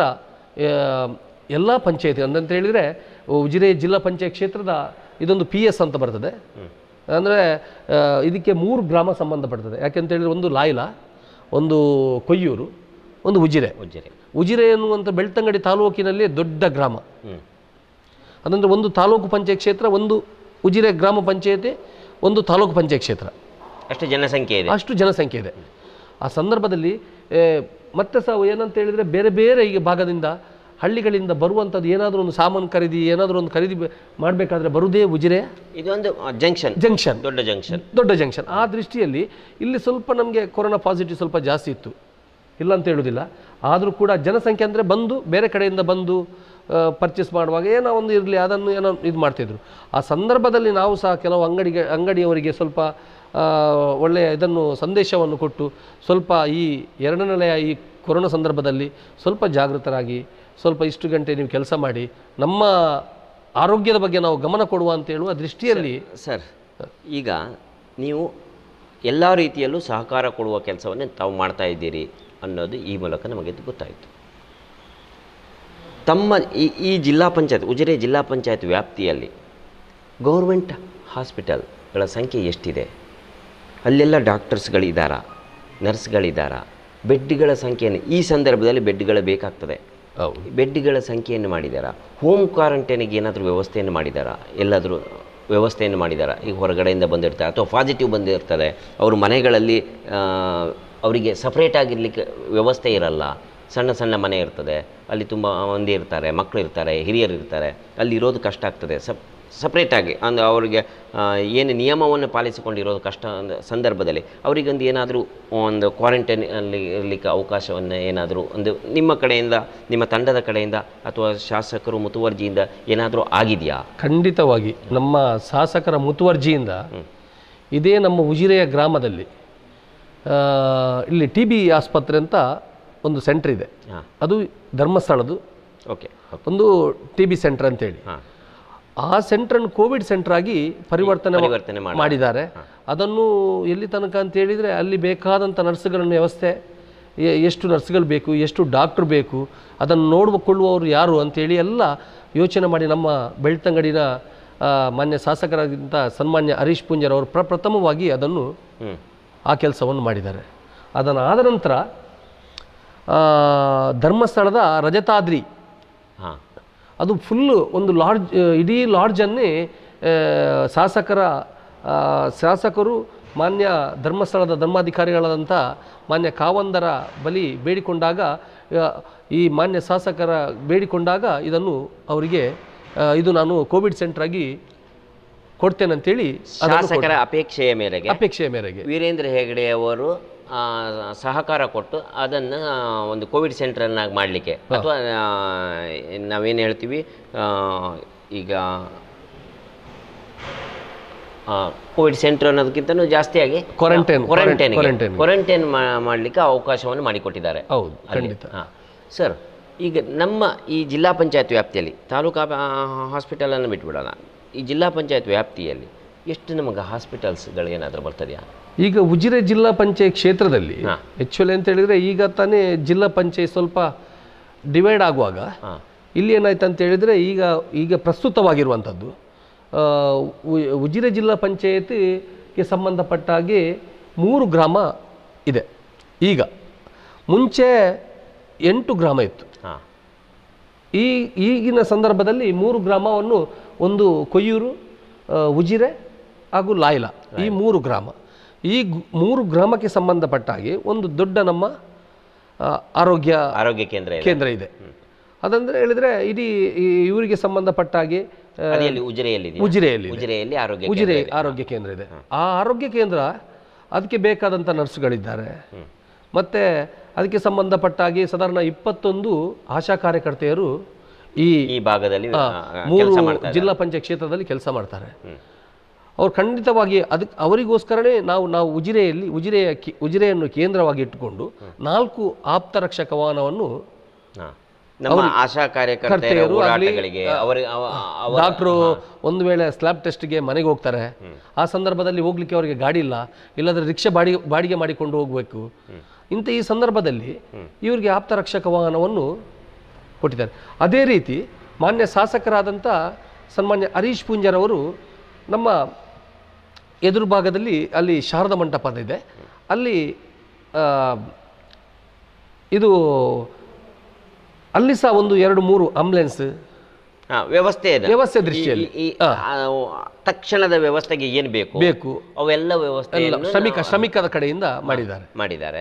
ಎಲ್ಲ ಪಂಚಾಯತಿ ಅಂತ ಹೇಳಿದರೆ ಉಜಿರೆ ಜಿಲ್ಲಾ ಪಂಚಾಯತ್ ಕ್ಷೇತ್ರದ ಇದೊಂದು ಪಿ ಎಸ್ ಅಂತ ಬರ್ತದೆ ಅಂದರೆ ಇದಕ್ಕೆ ಮೂರು ಗ್ರಾಮ ಸಂಬಂಧಪಡ್ತದೆ ಯಾಕೆಂತ ಹೇಳಿದ್ರೆ ಒಂದು ಲಾಯ್ಲ ಒಂದು ಕೊಯ್ಯೂರು ಒಂದು ಉಜಿರೆ ಉಜ್ಜರೆ ಉಜಿರೆ ಎನ್ನುವಂಥ ಬೆಳ್ತಂಗಡಿ ತಾಲೂಕಿನಲ್ಲಿ ದೊಡ್ಡ ಗ್ರಾಮ ಹ್ಞೂ ಅದಂದರೆ ಒಂದು ತಾಲೂಕು ಪಂಚಾಯತ್ ಕ್ಷೇತ್ರ ಒಂದು ಉಜಿರೆ ಗ್ರಾಮ ಪಂಚಾಯತಿ ಒಂದು ತಾಲೂಕು ಪಂಚಾಯತ್ ಕ್ಷೇತ್ರ ಅಷ್ಟು ಜನಸಂಖ್ಯೆ ಇದೆ ಅಷ್ಟು ಜನಸಂಖ್ಯೆ ಇದೆ ಆ ಸಂದರ್ಭದಲ್ಲಿ ಏ, ಮತ್ತೆ ಸಹ ಏನಂತ ಹೇಳಿದರೆ ಬೇರೆ ಬೇರೆ ಈಗ ಭಾಗದಿಂದ ಹಳ್ಳಿಗಳಿಂದ ಬರುವಂಥದ್ದು ಏನಾದರೂ ಒಂದು ಸಾಮಾನು ಖರೀದಿ ಏನಾದರೂ ಒಂದು ಖರೀದಿ ಮಾಡಬೇಕಾದ್ರೆ ಬರುವುದೇ ಉಜಿರೆ ಇದೊಂದು ಜಂಕ್ಷನ್ ಜಂಕ್ಷನ್ ದೊಡ್ಡ ಜಂಕ್ಷನ್ ದೊಡ್ಡ ಜಂಕ್ಷನ್ ಆ ದೃಷ್ಟಿಯಲ್ಲಿ ಇಲ್ಲಿ ಸ್ವಲ್ಪ ನಮಗೆ ಕೊರೋನಾ ಪಾಸಿಟಿವ್ ಸ್ವಲ್ಪ ಜಾಸ್ತಿ ಇತ್ತು ಇಲ್ಲ ಅಂತ ಹೇಳೋದಿಲ್ಲ ಆದರೂ ಕೂಡ ಜನಸಂಖ್ಯೆ ಅಂದರೆ ಬಂದು ಬೇರೆ ಕಡೆಯಿಂದ ಬಂದು ಪರ್ಚೇಸ್ ಮಾಡುವಾಗ ಏನೋ ಒಂದು ಇರಲಿ ಅದನ್ನು ಏನೋ ಇದು ಮಾಡ್ತಿದ್ರು ಆ ಸಂದರ್ಭದಲ್ಲಿ ನಾವು ಸಹ ಕೆಲವು ಅಂಗಡಿಗೆ ಅಂಗಡಿಯವರಿಗೆ ಸ್ವಲ್ಪ ಆ, ಒಳ್ಳೆಯ ಇದನ್ನು ಸಂದೇಶವನ್ನು ಕೊಟ್ಟು ಸ್ವಲ್ಪ ಈ ಎರಡನೆಲೆಯ ಈ ಕೊರೋನಾ ಸಂದರ್ಭದಲ್ಲಿ ಸ್ವಲ್ಪ ಜಾಗೃತರಾಗಿ ಸ್ವಲ್ಪ ಇಷ್ಟು ಗಂಟೆ ನೀವು ಕೆಲಸ ಮಾಡಿ ನಮ್ಮ ಆರೋಗ್ಯದ ಬಗ್ಗೆ ನಾವು ಗಮನ ಕೊಡುವ ಅಂತ ಹೇಳುವ ದೃಷ್ಟಿಯಲ್ಲಿ ಸರ್ ಈಗ ನೀವು ಎಲ್ಲ ರೀತಿಯಲ್ಲೂ ಸಹಕಾರ ಕೊಡುವ ಕೆಲಸವನ್ನೇ ತಾವು ಮಾಡ್ತಾ ಇದ್ದೀರಿ ಅನ್ನೋದು ಈ ಮೂಲಕ ನಮಗೆ ಗೊತ್ತಾಯಿತು ತಮ್ಮ ಈ ಈ ಜಿಲ್ಲಾ ಪಂಚಾಯತ್ ಉಜಿರೆ ಜಿಲ್ಲಾ ಪಂಚಾಯತ್ ವ್ಯಾಪ್ತಿಯಲ್ಲಿ ಗೌರ್ಮೆಂಟ್ ಹಾಸ್ಪಿಟಲ್ಗಳ ಸಂಖ್ಯೆ ಎಷ್ಟಿದೆ ಅಲ್ಲೆಲ್ಲ ಡಾಕ್ಟರ್ಸ್ಗಳಿದ್ದಾರಾ ನರ್ಸ್ಗಳಿದ್ದಾರಾ ಬೆಡ್ಗಳ ಸಂಖ್ಯೆಯನ್ನು ಈ ಸಂದರ್ಭದಲ್ಲಿ ಬೆಡ್ಗಳು ಬೇಕಾಗ್ತದೆ ಹೌದು ಬೆಡ್ಗಳ ಸಂಖ್ಯೆಯನ್ನು ಮಾಡಿದ್ದಾರಾ ಹೋಮ್ ಕ್ವಾರಂಟೈನಿಗೆ ಏನಾದರೂ ವ್ಯವಸ್ಥೆಯನ್ನು ಮಾಡಿದ್ದಾರಾ ಎಲ್ಲಾದರೂ ವ್ಯವಸ್ಥೆಯನ್ನು ಮಾಡಿದ್ದಾರಾ ಈಗ ಹೊರಗಡೆಯಿಂದ ಬಂದಿರ್ತಾರೆ ಅಥವಾ ಪಾಸಿಟಿವ್ ಬಂದಿರ್ತದೆ ಅವ್ರ ಮನೆಗಳಲ್ಲಿ ಆ, ಅವರಿಗೆ ಸಪ್ರೇಟ್ ಆಗಿರ್ಲಿಕ್ಕೆ ವ್ಯವಸ್ಥೆ ಇರಲ್ಲ ಸಣ್ಣ ಸಣ್ಣ ಮನೆ ಇರ್ತದೆ ಅಲ್ಲಿ ತುಂಬ ಮಂದಿ ಇರ್ತಾರೆ ಮಕ್ಕಳು ಇರ್ತಾರೆ ಹಿರಿಯರು ಇರ್ತಾರೆ ಅಲ್ಲಿ ಇರೋದು ಕಷ್ಟ ಆಗ್ತದೆ ಸಪ್ ಸಪ್ರೇಟಾಗಿ ಅಂದರೆ ಅವರಿಗೆ ಆ, ಏನು ನಿಯಮವನ್ನು ಪಾಲಿಸಿಕೊಂಡಿರೋದು ಕಷ್ಟ ಅಂದ ಸಂದರ್ಭದಲ್ಲಿ ಅವರಿಗೊಂದು ಏನಾದರೂ ಒಂದು ಕ್ವಾರಂಟೈನ್ ಅಲ್ಲಿ ಇರಲಿಕ್ಕೆ ಅವಕಾಶವನ್ನು ಏನಾದರೂ ಒಂದು ನಿಮ್ಮ ಕಡೆಯಿಂದ ನಿಮ್ಮ ತಂಡದ ಕಡೆಯಿಂದ ಅಥವಾ ಶಾಸಕರು ಮುತುವರ್ಜಿಯಿಂದ ಏನಾದರೂ ಆಗಿದೆಯಾ ಖಂಡಿತವಾಗಿ ನಮ್ಮ ಶಾಸಕರ ಮುತುವರ್ಜಿಯಿಂದ ಇದೇ ನಮ್ಮ ಉಜಿರೆಯ ಗ್ರಾಮದಲ್ಲಿ ಆ, ಇಲ್ಲಿ ಟಿ ಬಿ ಆಸ್ಪತ್ರೆ ಅಂತ ಒಂದು ಸೆಂಟ್ರ್ ಇದೆ ಹಾಂ ಅದು ಧರ್ಮಸ್ಥಳದ್ದು ಓಕೆ ಒಂದು ಟಿ ಬಿ ಸೆಂಟರ್ ಅಂತೇಳಿ ಹಾಂ ಆ ಸೆಂಟ್ರನ್ನು ಕೋವಿಡ್ ಸೆಂಟರ್ ಆಗಿ ಪರಿವರ್ತನೆ ಮಾ- ಪರಿವರ್ತನೆ ಮಾಡಿ ಮಾಡಿದ್ದಾರೆ ಅದನ್ನು ಎಲ್ಲಿ ತನಕ ಅಂತ ಹೇಳಿದರೆ ಅಲ್ಲಿ ಬೇಕಾದಂಥ ನರ್ಸ್ಗಳನ್ನು ವ್ಯವಸ್ಥೆ ಎ- ಎಷ್ಟು ನರ್ಸ್ಗಳು ಬೇಕು ಎಷ್ಟು ಡಾಕ್ಟ್ರ್ ಬೇಕು ಅದನ್ನು ನೋಡಿಕೊಳ್ಳುವವರು ಯಾರು ಅಂತೇಳಿ ಎಲ್ಲ ಯೋಚನೆ ಮಾಡಿ ನಮ್ಮ ಬೆಳ್ತಂಗಡಿನ ಆ, ಮಾನ್ಯ ಶಾಸಕರಾಗಿದ್ದಂಥ ಸನ್ಮಾನ್ಯ ಹರೀಶ್ ಪೂಂಜರ್ ಅವರು ಪ್ರಪ್ರಥಮವಾಗಿ ಅದನ್ನು ಹ್ಞೂ ಆ ಕೆಲಸವನ್ನು ಮಾಡಿದ್ದಾರೆ ಅದನ್ನು ಆದ ನಂತರ ಆ, ಧರ್ಮಸ್ಥಳದ ರಜತಾದ್ರಿ ಹಾಂ ಅದು ಫುಲ್ಲು ಒಂದು ಲಾಡ್ಜ್ ಇಡೀ ಲಾಡ್ಜನ್ನೇ ಆ, ಶಾಸಕರ ಆ, ಶಾಸಕರು ಮಾನ್ಯ ಧರ್ಮಸ್ಥಳದ ಧರ್ಮಾಧಿಕಾರಿಗಳಾದಂಥ ಮಾನ್ಯ ಕಾವಂದರ ಬಳಿ ಬೇಡಿಕೊಂಡಾಗ ಆ, ಈ ಮಾನ್ಯ ಶಾಸಕರ ಬೇಡಿಕೊಂಡಾಗ ಇದನ್ನು ಅವರಿಗೆ ಆ, ಇದು ನಾನು ಕೋವಿಡ್ ಸೆಂಟರ್ ಆಗಿ ಕೊಡ್ತೇನೆ ಅಂತೇಳಿ ಶಾಸಕರ ಅಪೇಕ್ಷೆಯ ಮೇರೆಗೆ ಅಪೇಕ್ಷೆಯ ಮೇರೆಗೆ ವೀರೇಂದ್ರ ಹೆಗಡೆ ಅವರು ಆ, ಸಹಕಾರ ಕೊಟ್ಟು ಅದನ್ನು ಒಂದು ಕೋವಿಡ್ ಸೆಂಟರ್ನಾಗಿ ಮಾಡಲಿಕ್ಕೆ ಅಥವಾ ನಾವೇನು ಹೇಳ್ತೀವಿ ಆ, ಈಗ ಕೋವಿಡ್ ಸೆಂಟರ್ ಅನ್ನೋದಕ್ಕಿಂತನೂ ಜಾಸ್ತಿಯಾಗಿ Quarantine, ಕ್ವಾರಂಟೈನ್ quarantine. ಕ್ವಾರಂಟೈನ್ ಮಾಡಲಿಕ್ಕೆ ಅವಕಾಶವನ್ನು ಮಾಡಿಕೊಟ್ಟಿದ್ದಾರೆ ಹೌದು ಖಂಡಿತ ಹಾಂ ಸರ್ ಈಗ ನಮ್ಮ ಈ ಜಿಲ್ಲಾ ಪಂಚಾಯತ್ ವ್ಯಾಪ್ತಿಯಲ್ಲಿ ತಾಲೂಕಾ ಹಾಸ್ಪಿಟಲನ್ನು ಬಿಟ್ಬಿಡೋಣ ಈ ಜಿಲ್ಲಾ ಪಂಚಾಯತ್ ವ್ಯಾಪ್ತಿಯಲ್ಲಿ ಎಷ್ಟು ನಮಗೆ ಹಾಸ್ಪಿಟಲ್ಸ್ಗಳೇನಾದರೂ ಬರ್ತದೆಯಾ ಈಗ ಉಜಿರೆ ಜಿಲ್ಲಾ ಪಂಚಾಯತ್ ಕ್ಷೇತ್ರದಲ್ಲಿ ಹಾ. ಆ್ಯಕ್ಚುಲಿ ಅಂತ ಹೇಳಿದ್ರೆ ಈಗ ತಾನೇ ಜಿಲ್ಲಾ ಪಂಚಾಯತ್ ಸ್ವಲ್ಪ ಡಿವೈಡ್ ಆಗುವಾಗ ಹಾಂ ಇಲ್ಲಿ ಏನಾಯ್ತು ಅಂತ ಹೇಳಿದರೆ ಈಗ ಈಗ ಪ್ರಸ್ತುತವಾಗಿರುವಂಥದ್ದು ಆ, ಉ- ಉಜಿರೆ ಜಿಲ್ಲಾ ಪಂಚಾಯತಿಗೆ ಸಂಬಂಧಪಟ್ಟ ಹಾಗೆ ಮೂರು ಗ್ರಾಮ ಇದೆ ಈಗ ಮುಂಚೆ ಎಂಟು ಗ್ರಾಮ ಇತ್ತು ಹಾಂ ಈ ಈಗಿನ ಸಂದರ್ಭದಲ್ಲಿ ಮೂರು ಗ್ರಾಮವನ್ನು ಒಂದು ಕೊಯ್ಯೂರು ಆ, ಉಜಿರೆ ಹಾಗೂ ಲಾಯ್ಲ ಈ ಮೂರು ಗ್ರಾಮ ಈ ಗು- ಮೂರು ಗ್ರಾಮಕ್ಕೆ ಸಂಬಂಧಪಟ್ಟ ಹಾಗೆ ಒಂದು ದೊಡ್ಡ ನಮ್ಮ ಆ, ಆರೋಗ್ಯ ಆರೋಗ್ಯ ಕೇಂದ್ರ ಇದೆ ಕೇಂದ್ರ ಇದೆ ಅದಂದ್ರೆ ಹೇಳಿದ್ರೆ ಇಡೀ ಈ ಇವರಿಗೆ ಸಂಬಂಧಪಟ್ಟ ಹಾಗೆ ಆ, ಅದು ಎಲ್ಲಿ ಉಜಿರೆಯಲ್ಲಿ ಉಜಿರೆಯಲ್ಲಿ ಇದೆ. ಉಜಿರೆಯಲ್ಲಿ ಆರೋಗ್ಯ ಉಜಿರೆ ಆರೋಗ್ಯ ಕೇಂದ್ರ ಇದೆ ಆ ಆರೋಗ್ಯ ಕೇಂದ್ರ ಅದಕ್ಕೆ ಬೇಕಾದಂಥ ನರ್ಸ್ಗಳಿದ್ದಾರೆ ಮತ್ತೆ ಅದಕ್ಕೆ ಸಂಬಂಧಪಟ್ಟ ಹಾಗೆ ಸಾಧಾರಣ ಇಪ್ಪತ್ತೊಂದು ಆಶಾ ಕಾರ್ಯಕರ್ತೆಯರು ಈ ಈ ಭಾಗದಲ್ಲಿ ಆ, ಆ, ಮೂರು ಕೆಲಸ ಮಾಡ್ತಾ ಇದ್ದಾರೆ. ಜಿಲ್ಲಾ ಪಂಚಾಯತ್ ಕ್ಷೇತ್ರದಲ್ಲಿ ಕೆಲಸ ಮಾಡ್ತಾರೆ ಅವ್ರು ಖಂಡಿತವಾಗಿ ಅದಕ್ಕೆ ಅವರಿಗೋಸ್ಕರನೇ ನಾವು ನಾವು ಉಜಿರೆಯಲ್ಲಿ ಉಜಿರೆಯ ಕೇ- ಉಜಿರೆಯನ್ನು ಕೇಂದ್ರವಾಗಿ ಇಟ್ಟುಕೊಂಡು ನಾಲ್ಕು ಆಪ್ತ ರಕ್ಷಕ ವಾಹನವನ್ನು ಹಾ. ನಮ್ಮ ಆಶಾ ಕಾರ್ಯಕರ್ತೆಯರ ಕರ್ತೆಯರು ಆಗ್ಲಿ, ಹೋರಾಟಗಳಿಗೆ ಅವರ ಅವ- ಅವ- ಡಾಕ್ಟ್ರು ಒಂದು ವೇಳೆ ಸ್ಲ್ಯಾಬ್ ಟೆಸ್ಟ್ಗೆ ಮನೆಗೆ ಹೋಗ್ತಾರೆ ಆ ಸಂದರ್ಭದಲ್ಲಿ ಹೋಗ್ಲಿಕ್ಕೆ ಅವರಿಗೆ ಗಾಡಿ ಇಲ್ಲ ಇಲ್ಲಾಂದ್ರೆ ರಿಕ್ಷಾ ಬಾಡಿಗೆ ಬಾಡಿಗೆ ಮಾಡಿಕೊಂಡು ಹೋಗಬೇಕು ಇಂಥ ಈ ಸಂದರ್ಭದಲ್ಲಿ ಇವರಿಗೆ ಆಪ್ತ ರಕ್ಷಕ ವಾಹನವನ್ನು ಕೊಟ್ಟಿದ್ದಾರೆ ಅದೇ ರೀತಿ ಮಾನ್ಯ ಶಾಸಕರಾದಂಥ ಸನ್ಮಾನ್ಯ ಹರೀಶ್ ಪೂಂಜರ್ ಅವರು ನಮ್ಮ ಎದುರು ಭಾಗದಲ್ಲಿ ಅಲ್ಲಿ ಶಾರದಾ ಮಂಟಪ ಅಂತ ಇದೆ ಅಲ್ಲಿ ಆ, ಇದು ಅಲ್ಲಿ ಸಹ ಒಂದು ಎರಡು ಮೂರು ಆಂಬುಲೆನ್ಸ್ ಹಾ, ವ್ಯವಸ್ಥೆ ಇದೆ ವ್ಯವಸ್ಥೆ ದೃಷ್ಟಿಯಲ್ಲಿ ಈ- ಈ- ಆ, ತಕ್ಷಣದ ವ್ಯವಸ್ಥೆಗೆ ಏನು ಬೇಕು ಬೇಕು ಅವೆಲ್ಲ ವ್ಯವಸ್ಥೆಯನ್ನು ಶ್ರಮಿಕ ಶ್ರಮಿಕದ ಕಡೆಯಿಂದ ಮಾಡಿದ್ದಾರೆ ಮಾಡಿದ್ದಾರೆ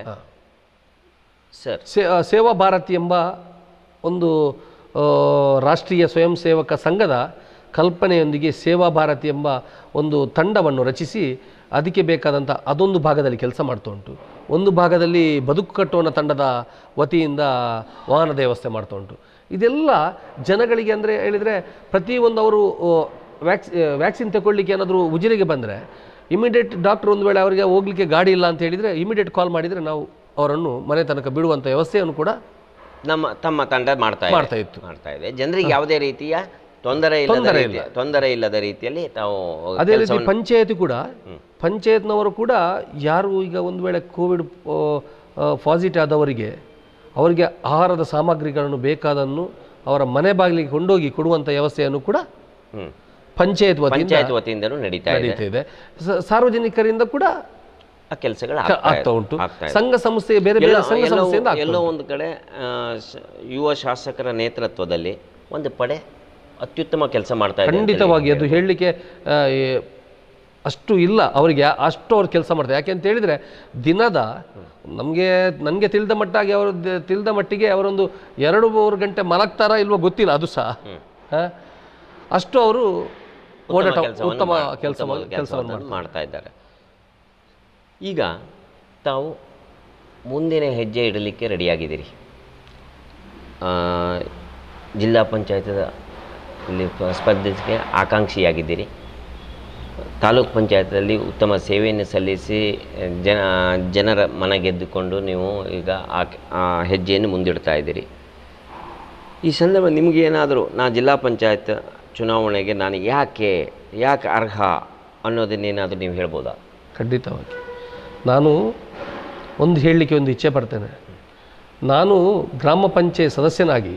ಸರ್ ಸೇ ಆ, ಸೇವಾ ಭಾರತಿ ಎಂಬ ಒಂದು ಆ, ರಾಷ್ಟ್ರೀಯ ಸ್ವಯಂ ಸೇವಕ ಸಂಘದ ಕಲ್ಪನೆಯೊಂದಿಗೆ ಸೇವಾ ಭಾರತಿ ಎಂಬ ಒಂದು ತಂಡವನ್ನು ರಚಿಸಿ ಅದಕ್ಕೆ ಬೇಕಾದಂಥ ಅದೊಂದು ಭಾಗದಲ್ಲಿ ಕೆಲಸ ಮಾಡ್ತಾ ಉಂಟು ಒಂದು ಭಾಗದಲ್ಲಿ ಬದುಕು ಕಟ್ಟುವನ ತಂಡದ ವತಿಯಿಂದ ವಾಹನದ ವ್ಯವಸ್ಥೆ ಮಾಡ್ತಾ ಉಂಟು ಇದೆಲ್ಲ ಜನಗಳಿಗೆ ಅಂದರೆ ಹೇಳಿದರೆ ಪ್ರತಿಯೊಂದು ಅವರು ವ್ಯಾಕ್ಸ್ ವ್ಯಾಕ್ಸಿನ್ ತಗೊಳ್ಳಿಕ್ಕೆ ಏನಾದರೂ ಉಜಿರೆಗೆ ಬಂದರೆ ಇಮಿಡಿಯೇಟ್ ಡಾಕ್ಟರ್ ಒಂದು ವೇಳೆ ಅವರಿಗೆ ಹೋಗ್ಲಿಕ್ಕೆ ಗಾಡಿ ಇಲ್ಲ ಅಂತ ಹೇಳಿದರೆ ಇಮಿಡಿಯೇಟ್ ಕಾಲ್ ಮಾಡಿದರೆ ನಾವು ಅವರನ್ನು ಮನೆ ತನಕ ಬಿಡುವಂಥ ವ್ಯವಸ್ಥೆಯನ್ನು ಕೂಡ ನಮ್ಮ ತಮ್ಮ ತಂಡ ಮಾಡ್ತಾ ಇದೆ ಮಾಡ್ತಾ ಇತ್ತು ಮಾಡ್ತಾ ಇದೆ ಜನರಿಗೆ ಯಾವುದೇ ರೀತಿಯ ತೊಂದರೆ ಇಲ್ಲದ ರೀತಿ ತೊಂದರೆ ಇಲ್ಲದ ರೀತಿಯಲ್ಲಿ ತಾವು ಅದೇ ರೀತಿ ಪಂಚಾಯತಿ ಕೂಡ ಪಂಚಾಯತ್ನವರು ಕೂಡ ಯಾರು ಈಗ ಒಂದು ವೇಳೆ ಕೋವಿಡ್ ಪಾಸಿಟಿವ್ ಆದವರಿಗೆ ಅವರಿಗೆ ಆಹಾರದ ಸಾಮಗ್ರಿಗಳನ್ನು ಬೇಕಾದನ್ನು ಅವರ ಮನೆ ಬಾಗಿಲಿಗೆ ಕೊಂಡೋಗಿ ಕೊಡುವಂಥ ವ್ಯವಸ್ಥೆಯನ್ನು ಕೂಡ ಹ್ಮ್ ಪಂಚಾಯತ್ ವತಿಯಿಂದ ಪಂಚಾಯತ್ ವತಿಯಿಂದನೂ ನಡೀತಾ ಇದೆ ನಡೀತಾ ಇದೆ ಸ- ಸಾರ್ವಜನಿಕರಿಂದ ಕೂಡ ಆ ಕೆಲಸಗಳು ಕ- ಆಗ್ತಾ ಆಗ್ತಾ ಇದೆ. ಉಂಟು ಆಗ್ತಾ ಇದೆ. ಸಂಘ ಸಂಸ್ಥೆ ಬೇರೆ ಬೇರೆ ಎಲ್ಲೋ- ಸಂಘ ಎಲ್ಲೋ- ಸಂಸ್ಥೆಯಿಂದ ಆಗ್ತಾ ಎಲ್ಲೋ ಒಂದು ಕಡೆ ಆ, ಶ- ಯುವ ಶಾಸಕರ ನೇತೃತ್ವದಲ್ಲಿ ಒಂದು ಪಡೆ ಅತ್ಯುತ್ತಮ ಕೆಲಸ ಮಾಡ್ತಾ ಇದೆ ಅಂತ ಖಂಡಿತವಾಗಿ ಅದು ಹೇಳಲಿಕ್ಕೆ ಆ, ಏ- ಅಷ್ಟು ಇಲ್ಲ ಅವರಿಗೆ ಅಷ್ಟು ಅವ್ರು ಕೆಲಸ ಮಾಡ್ತಾರೆ ಯಾಕೆ ಅಂತ ಹೇಳಿದರೆ ದಿನದ ನಮಗೆ ನನಗೆ ತಿಳಿದ ಮಟ್ಟಾಗಿ ಅವರು ತಿಳಿದ ಮಟ್ಟಿಗೆ ಅವರೊಂದು ಎರಡು ಮೂರು ಗಂಟೆ ಮಲಗ್ತಾರಾ ಇಲ್ವೋ ಗೊತ್ತಿಲ್ಲ ಅದು ಸಹ ಹಾ? ಅಷ್ಟು ಅವರು ಓಡಾಟ ಕೆಲ್ಸವನ್ನು ಉತ್ತಮ ಮಾ- ಕೆಲಸ ಉತ್ತಮ ಕೆಲಸವನ್ನು ಕೆಲ್ಸವನ್ನು ಮಾಡ್ತಾ ಇದ್ದಾರೆ ಈಗ ತಾವು ಮುಂದಿನ ಹೆಜ್ಜೆ ಇಡಲಿಕ್ಕೆ ರೆಡಿಯಾಗಿದ್ದೀರಿ ಆ, ಜಿಲ್ಲಾ ಪಂಚಾಯತದ ಇಲ್ಲಿ ಪ- ಸ್ಪರ್ಧಿಸಿಗೆ ಆಕಾಂಕ್ಷಿಯಾಗಿದ್ದೀರಿ ತಾಲೂಕ್ ಪಂಚಾಯತಲ್ಲಿ ಉತ್ತಮ ಸೇವೆಯನ್ನು ಸಲ್ಲಿಸಿ ಜನ ಜನರ ಮನ ಗೆದ್ದುಕೊಂಡು ನೀವು ಈಗ ಆ ಆ ಹೆಜ್ಜೆಯನ್ನು ಮುಂದಿಡ್ತಾ ಇದ್ದೀರಿ ಈ ಸಂದರ್ಭ ನಿಮಗೇನಾದರೂ ನಾ ಜಿಲ್ಲಾ ಪಂಚಾಯತ್ ಚುನಾವಣೆಗೆ ನಾನು ಯಾಕೆ ಯಾಕೆ ಅರ್ಹ ಅನ್ನೋದನ್ನೇನಾದರೂ ನೀವು ಹೇಳ್ಬೋದಾ ಖಂಡಿತವಾಗಿ ನಾನು ಒಂದು ಹೇಳಲಿಕ್ಕೆ ಒಂದು ಇಚ್ಛೆ ಪಡ್ತೇನೆ ನಾನು ಗ್ರಾಮ ಪಂಚಾಯತ್ ಸದಸ್ಯನಾಗಿ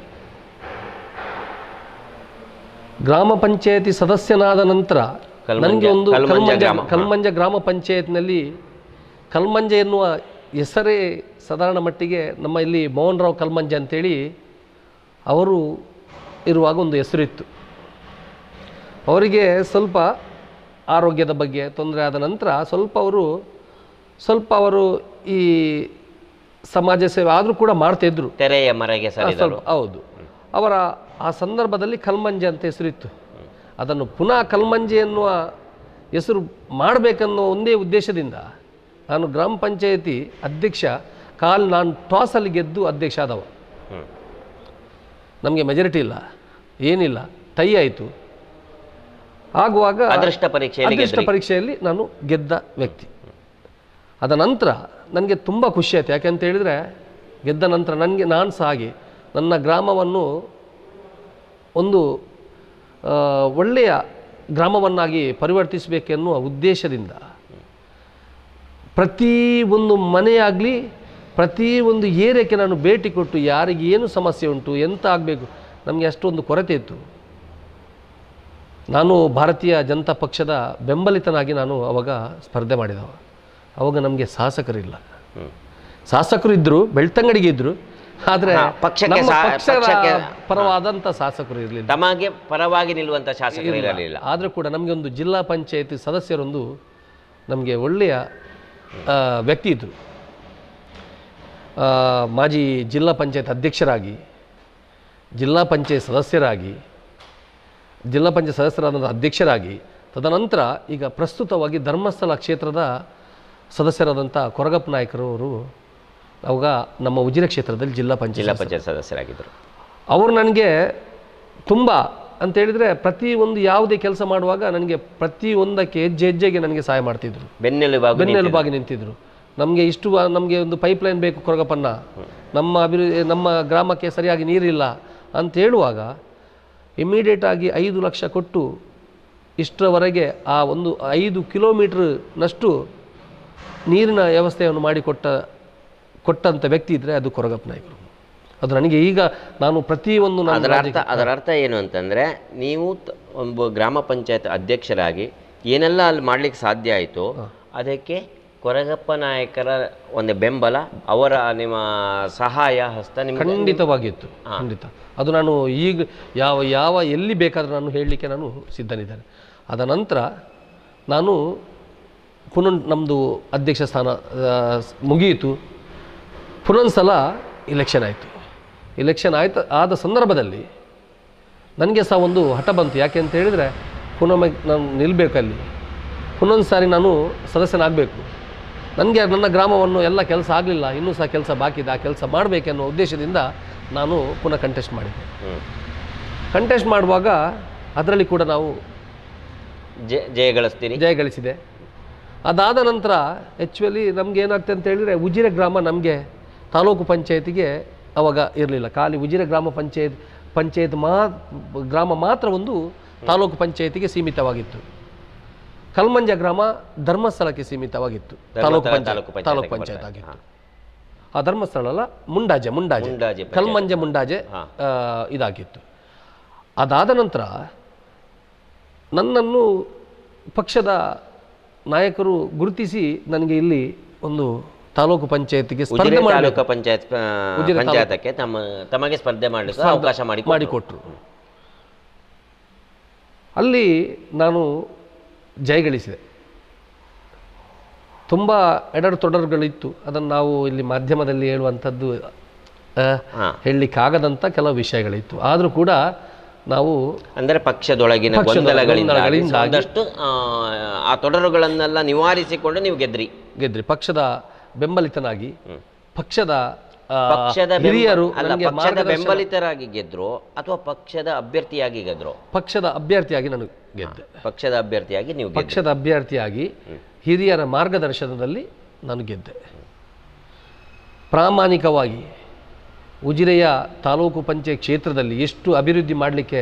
ಗ್ರಾಮ ಪಂಚಾಯತಿ ಸದಸ್ಯನಾದ ನಂತರ ಕಲ್ಮಂಜ- ನನಗೆ ಒಂದು ಕಲ್ಮಂಜ ಕಲ್ಮಂಜ ಗ್ರಾಮ, ಹಾ. ಕಲ್ಮಂಜ ಗ್ರಾಮ ಪಂಚಾಯತ್ನಲ್ಲಿ ಕಲ್ಮಂಜ ಎನ್ನುವ ಹೆಸರೇ ಸಾಧಾರಣ ಮಟ್ಟಿಗೆ ನಮ್ಮ ಇಲ್ಲಿ ಮೋಹನ್ ರಾವ್ ಕಲ್ಮಂಜ ಅಂತೇಳಿ ಅವರು ಇರುವಾಗ ಒಂದು ಹೆಸರಿತ್ತು ಅವರಿಗೆ ಸ್ವಲ್ಪ ಆರೋಗ್ಯದ ಬಗ್ಗೆ ತೊಂದರೆ ಆದ ನಂತರ ಸ್ವಲ್ಪ ಅವರು ಸ್ವಲ್ಪ ಅವರು ಈ ಸಮಾಜ ಸೇವೆ ಆದರೂ ಕೂಡ ಮಾಡ್ತಾಯಿದ್ರು ತೆರೆಯ ಮರೆಗೆ ಸರಿದರು ಸ್ವಲ್ಪ ಹೌದು ಅವರ ಆ ಸಂದರ್ಭದಲ್ಲಿ ಕಲ್ಮಂಜೆ ಅಂತ ಹೆಸರಿತ್ತು ಅದನ್ನು ಪುನಃ ಕಲ್ಮಂಜೆ ಎನ್ನುವ ಹೆಸರು ಮಾಡಬೇಕನ್ನೋ ಒಂದೇ ಉದ್ದೇಶದಿಂದ ನಾನು ಗ್ರಾಮ ಪಂಚಾಯತಿ ಅಧ್ಯಕ್ಷ ಕಾಲ್ ನಾನು ಟಾಸಲ್ಲಿ ಗೆದ್ದು ಅಧ್ಯಕ್ಷ ಆದವ ಹ್ಮ್. ನಮಗೆ ಮೆಜಾರಿಟಿ ಇಲ್ಲ ಏನಿಲ್ಲ ಟೈ ಆಯಿತು ಆಗುವಾಗ ಅದೃಷ್ಟ ಪರೀಕ್ಷೆಯಲ್ಲಿ ಅದೃಷ್ಟ ಪರೀಕ್ಷೆಯಲ್ಲಿ ನಾನು ಗೆದ್ದ ವ್ಯಕ್ತಿ ಅದ ನಂತರ ನನಗೆ ತುಂಬ ಖುಷಿ ಆಯ್ತು ಯಾಕೆಂತ ಹೇಳಿದರೆ ಗೆದ್ದ ನಂತರ ನನಗೆ ನಾನು ಸಹ ಹಾಗೆ ನನ್ನ ಗ್ರಾಮವನ್ನು ಒಂದು ಆ, ಒಳ್ಳೆಯ ಗ್ರಾಮವನ್ನಾಗಿ ಪರಿವರ್ತಿಸಬೇಕೆನ್ನುವ ಉದ್ದೇಶದಿಂದ ಪ್ರತಿ ಒಂದು ಮನೆಯಾಗಲಿ ಪ್ರತಿ ಒಂದು ಏರಿಯಾಕ್ಕೆ ನಾನು ಭೇಟಿ ಕೊಟ್ಟು ಯಾರಿಗೆ ಏನು ಸಮಸ್ಯೆ ಉಂಟು ಎಂತ ಆಗಬೇಕು ನಮಗೆ ಅಷ್ಟೊಂದು ಕೊರತೆ ಇತ್ತು ನಾನು ಭಾರತೀಯ ಜನತಾ ಪಕ್ಷದ ಬೆಂಬಲಿತನಾಗಿ ನಾನು ಅವಾಗ ಸ್ಪರ್ಧೆ ಮಾಡಿದವ ಅವಾಗ ನಮಗೆ ಶಾಸಕರಿಲ್ಲ ಹ್ಮ್. ಶಾಸಕರು ಇದ್ದರು ಬೆಳ್ತಂಗಡಿಗೆ ಇದ್ದರು ಆದರೆ ಹಾ, ಪಕ್ಷಕ್ಕೆ ನಮ್ಮ ಸಾ- ಪಕ್ಷದ ಪಕ್ಷಕ್ಕೆ- ಪರವಾದಂಥ ಶಾಸಕರು ಇರಲಿಲ್ಲ ತಮಗೆ ಪರವಾಗಿ ನಿಲ್ಲುವಂತ ಶಾಸಕರು ಇರಲಿಲ್ಲ ಆದರೂ ಕೂಡ ನಮಗೆ ಒಂದು ಜಿಲ್ಲಾ ಪಂಚಾಯತಿ ಸದಸ್ಯರೊಂದು ನಮಗೆ ಒಳ್ಳೆಯ ಆ, ವ್ಯಕ್ತಿ ಇದ್ದರು ಆ, ಮಾಜಿ ಜಿಲ್ಲಾ ಪಂಚಾಯತ್ ಅಧ್ಯಕ್ಷರಾಗಿ ಜಿಲ್ಲಾ ಪಂಚಾಯತ್ ಸದಸ್ಯರಾಗಿ ಜಿಲ್ಲಾ ಪಂಚಾಯತ್ ಸದಸ್ಯರಾದ ಅಧ್ಯಕ್ಷರಾಗಿ ತದನಂತರ ಈಗ ಪ್ರಸ್ತುತವಾಗಿ ಧರ್ಮಸ್ಥಳ ಕ್ಷೇತ್ರದ ಸದಸ್ಯರಾದಂಥ ಕೊರಗಪ್ಪ ನಾಯಕರವರು ಅವಾಗ ನಮ್ಮ ಉಜಿರೆ ಕ್ಷೇತ್ರದಲ್ಲಿ ಜಿಲ್ಲಾ ಪಂಚಾಯತ್ ಜಿಲ್ಲಾ ಪಂಚಾಯತ್ ಸದಸ್ಯರಾಗಿದ್ದರು ಅವರು ನನಗೆ ತುಂಬ ಅಂತ ಹೇಳಿದರೆ ಪ್ರತಿ ಒಂದು ಯಾವುದೇ ಕೆಲಸ ಮಾಡುವಾಗ ನನಗೆ ಪ್ರತಿ ಒಂದಕ್ಕೆ ಹೆಜ್ಜೆ ಹೆಜ್ಜೆಗೆ ನನಗೆ ಸಹಾಯ ಮಾಡ್ತಿದ್ರು ಬೆನ್ನೆಲುಬಾಗಿ ಬೆನ್ನೆಲುಬಾಗಿ ನಿಂತಿದ್ರು ನಮಗೆ ಇಷ್ಟು ನಮಗೆ ಒಂದು ಪೈಪ್ಲೈನ್ ಬೇಕು ಕೊರಗಪ್ಪನ್ನ ನಮ್ಮ ಅಭಿವೃದ್ಧಿ ನಮ್ಮ ಗ್ರಾಮಕ್ಕೆ ಸರಿಯಾಗಿ ನೀರಿಲ್ಲ ಅಂತ ಹೇಳುವಾಗ ಇಮಿಡಿಯೇಟ್ ಆಗಿ ಐದು ಲಕ್ಷ ಕೊಟ್ಟು ಇಷ್ಟರವರೆಗೆ ಆ ಒಂದು ಐದು ಕಿಲೋಮೀಟ್ರ್ನಷ್ಟು ನೀರಿನ ವ್ಯವಸ್ಥೆಯನ್ನು ಮಾಡಿಕೊಟ್ಟ ಕೊಟ್ಟಂಥ ವ್ಯಕ್ತಿ ಇದ್ದರೆ ಅದು ಕೊರಗಪ್ಪ ನಾಯಕರು ಅದು ನನಗೆ ಈಗ ನಾನು ಪ್ರತಿಯೊಂದು ನಾನು ಅದರ ಅರ್ಥ ಅದರ ಅರ್ಥ ಏನು ಅಂತಂದ್ರೆ ನೀವು ತ- ಒಂದು ಗ್ರಾಮ ಪಂಚಾಯತ್ ಅಧ್ಯಕ್ಷರಾಗಿ ಏನೆಲ್ಲ ಅಲ್ಲಿ ಮಾಡ್ಲಿಕ್ಕೆ ಸಾಧ್ಯ ಆಯಿತು ಅದಕ್ಕೆ ಕೊರಗಪ್ಪ ನಾಯಕರ ಒಂದು ಬೆಂಬಲ ಅವರ ನಿಮ್ಮ ಸಹಾಯ ಹಸ್ತ ನಿಮ್ಗೆ ಖಂಡಿತವಾಗಿತ್ತು ಖಂಡಿತ ಅದು ನಾನು ಈಗ ಯಾವ ಯಾವ ಎಲ್ಲಿ ಬೇಕಾದರೂ ನಾನು ಹೇಳಲಿಕ್ಕೆ ನಾನು ಸಿದ್ಧನಿದ್ದೇನೆ ಅದ ನಂತರ ನಾನು ಪುನಃ ನಮ್ಮದು ಅಧ್ಯಕ್ಷ ಸ್ಥಾನ ಆ, ಸ್- ಮುಗಿಯಿತು ಪುನೊಂದು ಸಲ ಇಲೆಕ್ಷನ್ ಆಯಿತು ಇಲೆಕ್ಷನ್ ಆಯ್ತು ಆದ ಸಂದರ್ಭದಲ್ಲಿ ನನಗೆ ಸಹ ಒಂದು ಹಠ ಬಂತು ಯಾಕೆ ಅಂತ ಹೇಳಿದರೆ ಪುನೊಮ್ಮೆ ನಾನು ನಿಲ್ಲಬೇಕಲ್ಲಿ ಪುನೊಂದು ಸಾರಿ ನಾನು ಸದಸ್ಯನಾಗಬೇಕು ನನಗೆ ನನ್ನ ಗ್ರಾಮವನ್ನು ಎಲ್ಲ ಕೆಲಸ ಆಗಲಿಲ್ಲ ಇನ್ನೂ ಸಹ ಕೆಲಸ ಬಾಕಿ ಇದೆ ಆ ಕೆಲಸ ಮಾಡಬೇಕೆನ್ನೋ ಉದ್ದೇಶದಿಂದ ನಾನು ಪುನಃ ಕಂಟೆಸ್ಟ್ ಮಾಡಿದೆ ಹ್ಮ್. ಕಂಟೆಸ್ಟ್ ಮಾಡುವಾಗ ಅದರಲ್ಲಿ ಕೂಡ ನಾವು ಜಯ ಜಯ ಗಳಿಸ್ತೀರಿ ಜಯ ಗಳಿಸಿದೆ ಅದಾದ ನಂತರ ಆ್ಯಕ್ಚುಲಿ ನಮ್ಗೆ ಏನಾಗ್ತದೆ ಅಂತ ಹೇಳಿದರೆ ಉಜಿರೆ ಗ್ರಾಮ ನಮಗೆ ತಾಲೂಕು ಪಂಚಾಯತಿಗೆ ಅವಾಗ ಇರಲಿಲ್ಲ ಖಾಲಿ ಉಜಿರೆ ಗ್ರಾಮ ಪಂಚಾಯತ್ ಪಂಚಾಯತ್ ಮಾ ಗ್ರಾಮ ಮಾತ್ರ ಒಂದು ತಾಲೂಕು ಪಂಚಾಯತಿಗೆ ಸೀಮಿತವಾಗಿತ್ತು ಕಲ್ಮಂಜ ಗ್ರಾಮ ಧರ್ಮಸ್ಥಳಕ್ಕೆ ಸೀಮಿತವಾಗಿತ್ತು ತಾಲೂಕು ಧರ್ಮಸ್ಥಳ ಪಂಚಾಯತ್ ತಾಲೂಕು ಪಂಚಾಯತ್ಗೆ ತಾಲೂಕು ಬರ್ತಾರೆ. ಪಂಚಾಯತ್ ಆಗಿತ್ತು ಆ ಧರ್ಮಸ್ಥಳ ಅಲ್ಲ ಮುಂಡಾಜೆ ಮುಂಡಾಜೆ ಮುಂಡಾಜೆ ಪಂಚಾಯತ್. ಕಲ್ಮಂಜೆ ಮುಂಡಾಜೆ ಹಾ. ಆ, ಇದಾಗಿತ್ತು ಅದಾದ ನಂತರ ನನ್ನನ್ನು ಪಕ್ಷದ ನಾಯಕರು ಗುರುತಿಸಿ ನನಗೆ ಇಲ್ಲಿ ಒಂದು ತಾಲೂಕು ಪಂಚಾಯತಿಗೆ ಸ್ಪರ್ಧೆ ಉಜಿರೆ ಮಾಡಿ ತಾಲೂಕು ಪಂಚಾಯತ್ ಆ, ಉಜಿರೆ ತಾಲೂಕು. ಪಂಚಾಯತಕ್ಕೆ ತಮ್ಮ ತಮಗೆ ಸ್ಪರ್ಧೆ ಮಾಡಲಿಕ್ಕೆ ಅವಕಾಶ ಮಾಡಿ ಮಾಡಿಕೊಟ್ರು ಅಲ್ಲಿ ನಾನು ಜಯಗಳಿಸಿದೆ ತುಂಬ ಎಡರು ತೊಡರುಗಳಿತ್ತು ಅದನ್ನು ನಾವು ಇಲ್ಲಿ ಮಾಧ್ಯಮದಲ್ಲಿ ಹೇಳುವಂಥದ್ದು ಆ, ಹಾ. ಹೇಳಲಿಕ್ಕಾಗದಂಥ ಕೆಲವು ವಿಷಯಗಳಿತ್ತು ಆದರೂ ಕೂಡ ನಾವು ಅಂದರೆ ಪಕ್ಷದೊಳಗಿನ ಪಕ್ಷದ ಗೊಂದಲಗಳಿಂದ ಗೊಂದಲಗಳಿಂದಾಗಿ ಸಾಕಷ್ಟು ಆ, ಆ ತೊಡರುಗಳನ್ನೆಲ್ಲ ನಿವಾರಿಸಿಕೊಂಡು ನೀವು ಗೆದ್ರಿ ಗೆದ್ರಿ ಪಕ್ಷದ ಬೆಂಬಲಿತನಾಗಿ ಪಕ್ಷದ ಆ, ಪಕ್ಷದ ಬೆಂಬ- ಹಿರಿಯರು ಅಲ್ಲ ನನಗೆ ಪಕ್ಷದ ಮಾರ್ಗದರ್ಶನ ಬೆಂಬಲಿತರಾಗಿ ಗೆದ್ರು ಅಥವಾ ಪಕ್ಷದ ಅಭ್ಯರ್ಥಿಯಾಗಿ ಗೆದ್ರು ಪಕ್ಷದ ಅಭ್ಯರ್ಥಿಯಾಗಿ ನಾನು ಗೆದ್ದೆ ಪಕ್ಷದ ಅಭ್ಯರ್ಥಿಯಾಗಿ ನೀವು ಗೆದ್ರಿ ಪಕ್ಷದ ಅಭ್ಯರ್ಥಿಯಾಗಿ ಹಿರಿಯರ ಮಾರ್ಗದರ್ಶನದಲ್ಲಿ ನಾನು ಗೆದ್ದೆ ಪ್ರಾಮಾಣಿಕವಾಗಿ ಉಜಿರೆಯ ತಾಲೂಕು ಪಂಚಾಯತ್ ಕ್ಷೇತ್ರದಲ್ಲಿ ಎಷ್ಟು ಅಭಿವೃದ್ಧಿ ಮಾಡಲಿಕ್ಕೆ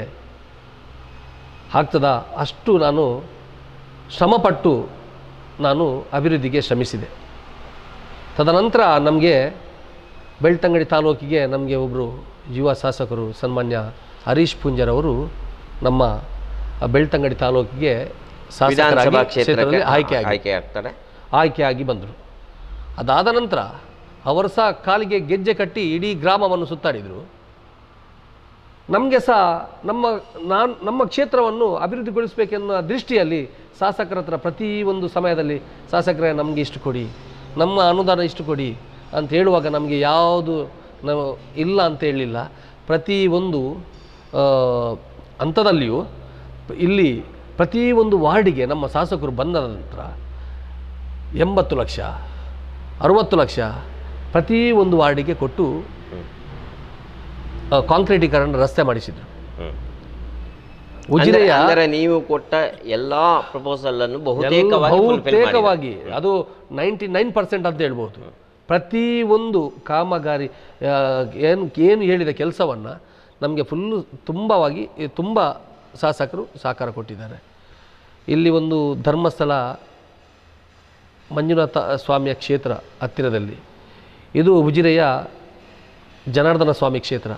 ಆಗ್ತದ ಅಷ್ಟು ನಾನು ಶ್ರಮಪಟ್ಟು ನಾನು ಅಭಿವೃದ್ಧಿಗೆ ಶ್ರಮಿಸಿದೆ ತದನಂತರ ನಮಗೆ ಬೆಳ್ತಂಗಡಿ ತಾಲೂಕಿಗೆ ನಮಗೆ ಒಬ್ಬರು ಯುವ ಶಾಸಕರು ಸನ್ಮಾನ್ಯ ಹರೀಶ್ ಪುಂಜರವರು ನಮ್ಮ ಬೆಳ್ತಂಗಡಿ ತಾಲೂಕಿಗೆ ಶಾಸಕರಾಗಿ ವಿಧಾನಸಭಾ ಕ್ಷೇತ್ರಕ್ಕೆ ಕ್ಷೇತ್ರದಲ್ಲಿ ಆಯ್ಕೆಯಾಗಿ ಆಯ್ಕೆ ಆಗ್ತಾರೆ ಆಯ್ಕೆಯಾಗಿ ಬಂದರು ಅದಾದ ನಂತರ ಅವರು ಸಹ ಕಾಲಿಗೆ ಗೆಜ್ಜೆ ಕಟ್ಟಿ ಇಡೀ ಗ್ರಾಮವನ್ನು ಸುತ್ತಾಡಿದರು ನಮಗೆ ಸಹ ನಮ್ಮ ನಾನು ನಮ್ಮ ಕ್ಷೇತ್ರವನ್ನು ಅಭಿವೃದ್ಧಿಗೊಳಿಸಬೇಕೆನ್ನುವ ದೃಷ್ಟಿಯಲ್ಲಿ ಶಾಸಕರ ಹತ್ರ ಪ್ರತಿ ಒಂದು ಸಮಯದಲ್ಲಿ ಶಾಸಕರೇ ನಮಗೆ ಇಷ್ಟು ಕೊಡಿ ನಮ್ಮ ಅನುದಾನ ಇಷ್ಟು ಕೊಡಿ ಅಂತ ಹೇಳುವಾಗ ನಮಗೆ ಯಾವುದು ನಾವು ಇಲ್ಲ ಅಂತ ಹೇಳಲಿಲ್ಲ ಪ್ರತಿ ಒಂದು ಆ, ಹಂತದಲ್ಲಿಯೂ ಇಲ್ಲಿ ಪ್ರತಿಯೊಂದು ವಾರ್ಡಿಗೆ ನಮ್ಮ ಶಾಸಕರು ಬಂದ ನಂತರ ಎಂಬತ್ತು ಲಕ್ಷ ಅರುವತ್ತು ಲಕ್ಷ ಪ್ರತಿ ಒಂದು ವಾರ್ಡಿಗೆ ಕೊಟ್ಟು ಆ, ಕಾಂಕ್ರೀಟೀಕರಣ ರಸ್ತೆ ಮಾಡಿಸಿದ್ರು ಹ್ಮ್. ಉಜಿರೆಯ ಅಂದರೆ ನೀವು ಕೊಟ್ಟ ಎಲ್ಲಾ ಪ್ರಪೋಸಲ್ ಅನ್ನು ಬಹುತೇಕವಾಗಿ fulfill ಮಾಡಿದ್ದೀರಿ. ಬಹುತೇಕವಾಗಿ ಅದು ನೈಂಟಿ ನೈನ್ ಪರ್ಸೆಂಟ್ ಅಂತ ಹೇಳ್ಬೋದು ಪ್ರತಿ ಒಂದು ಕಾಮಗಾರಿ ಆ, ಏನು ಏನು ಹೇಳಿದ ಕೆಲಸವನ್ನು ನಮಗೆ ಫುಲ್ಲು ತುಂಬವಾಗಿ ತುಂಬ ಶಾಸಕರು ಸಹಕಾರ ಕೊಟ್ಟಿದ್ದಾರೆ ಇಲ್ಲಿ ಒಂದು ಧರ್ಮಸ್ಥಳ ಮಂಜುನಾಥ ಸ್ವಾಮಿಯ ಕ್ಷೇತ್ರ ಹತ್ತಿರದಲ್ಲಿ ಇದು ಉಜಿರೆಯ ಜನಾರ್ದನ ಸ್ವಾಮಿ ಕ್ಷೇತ್ರ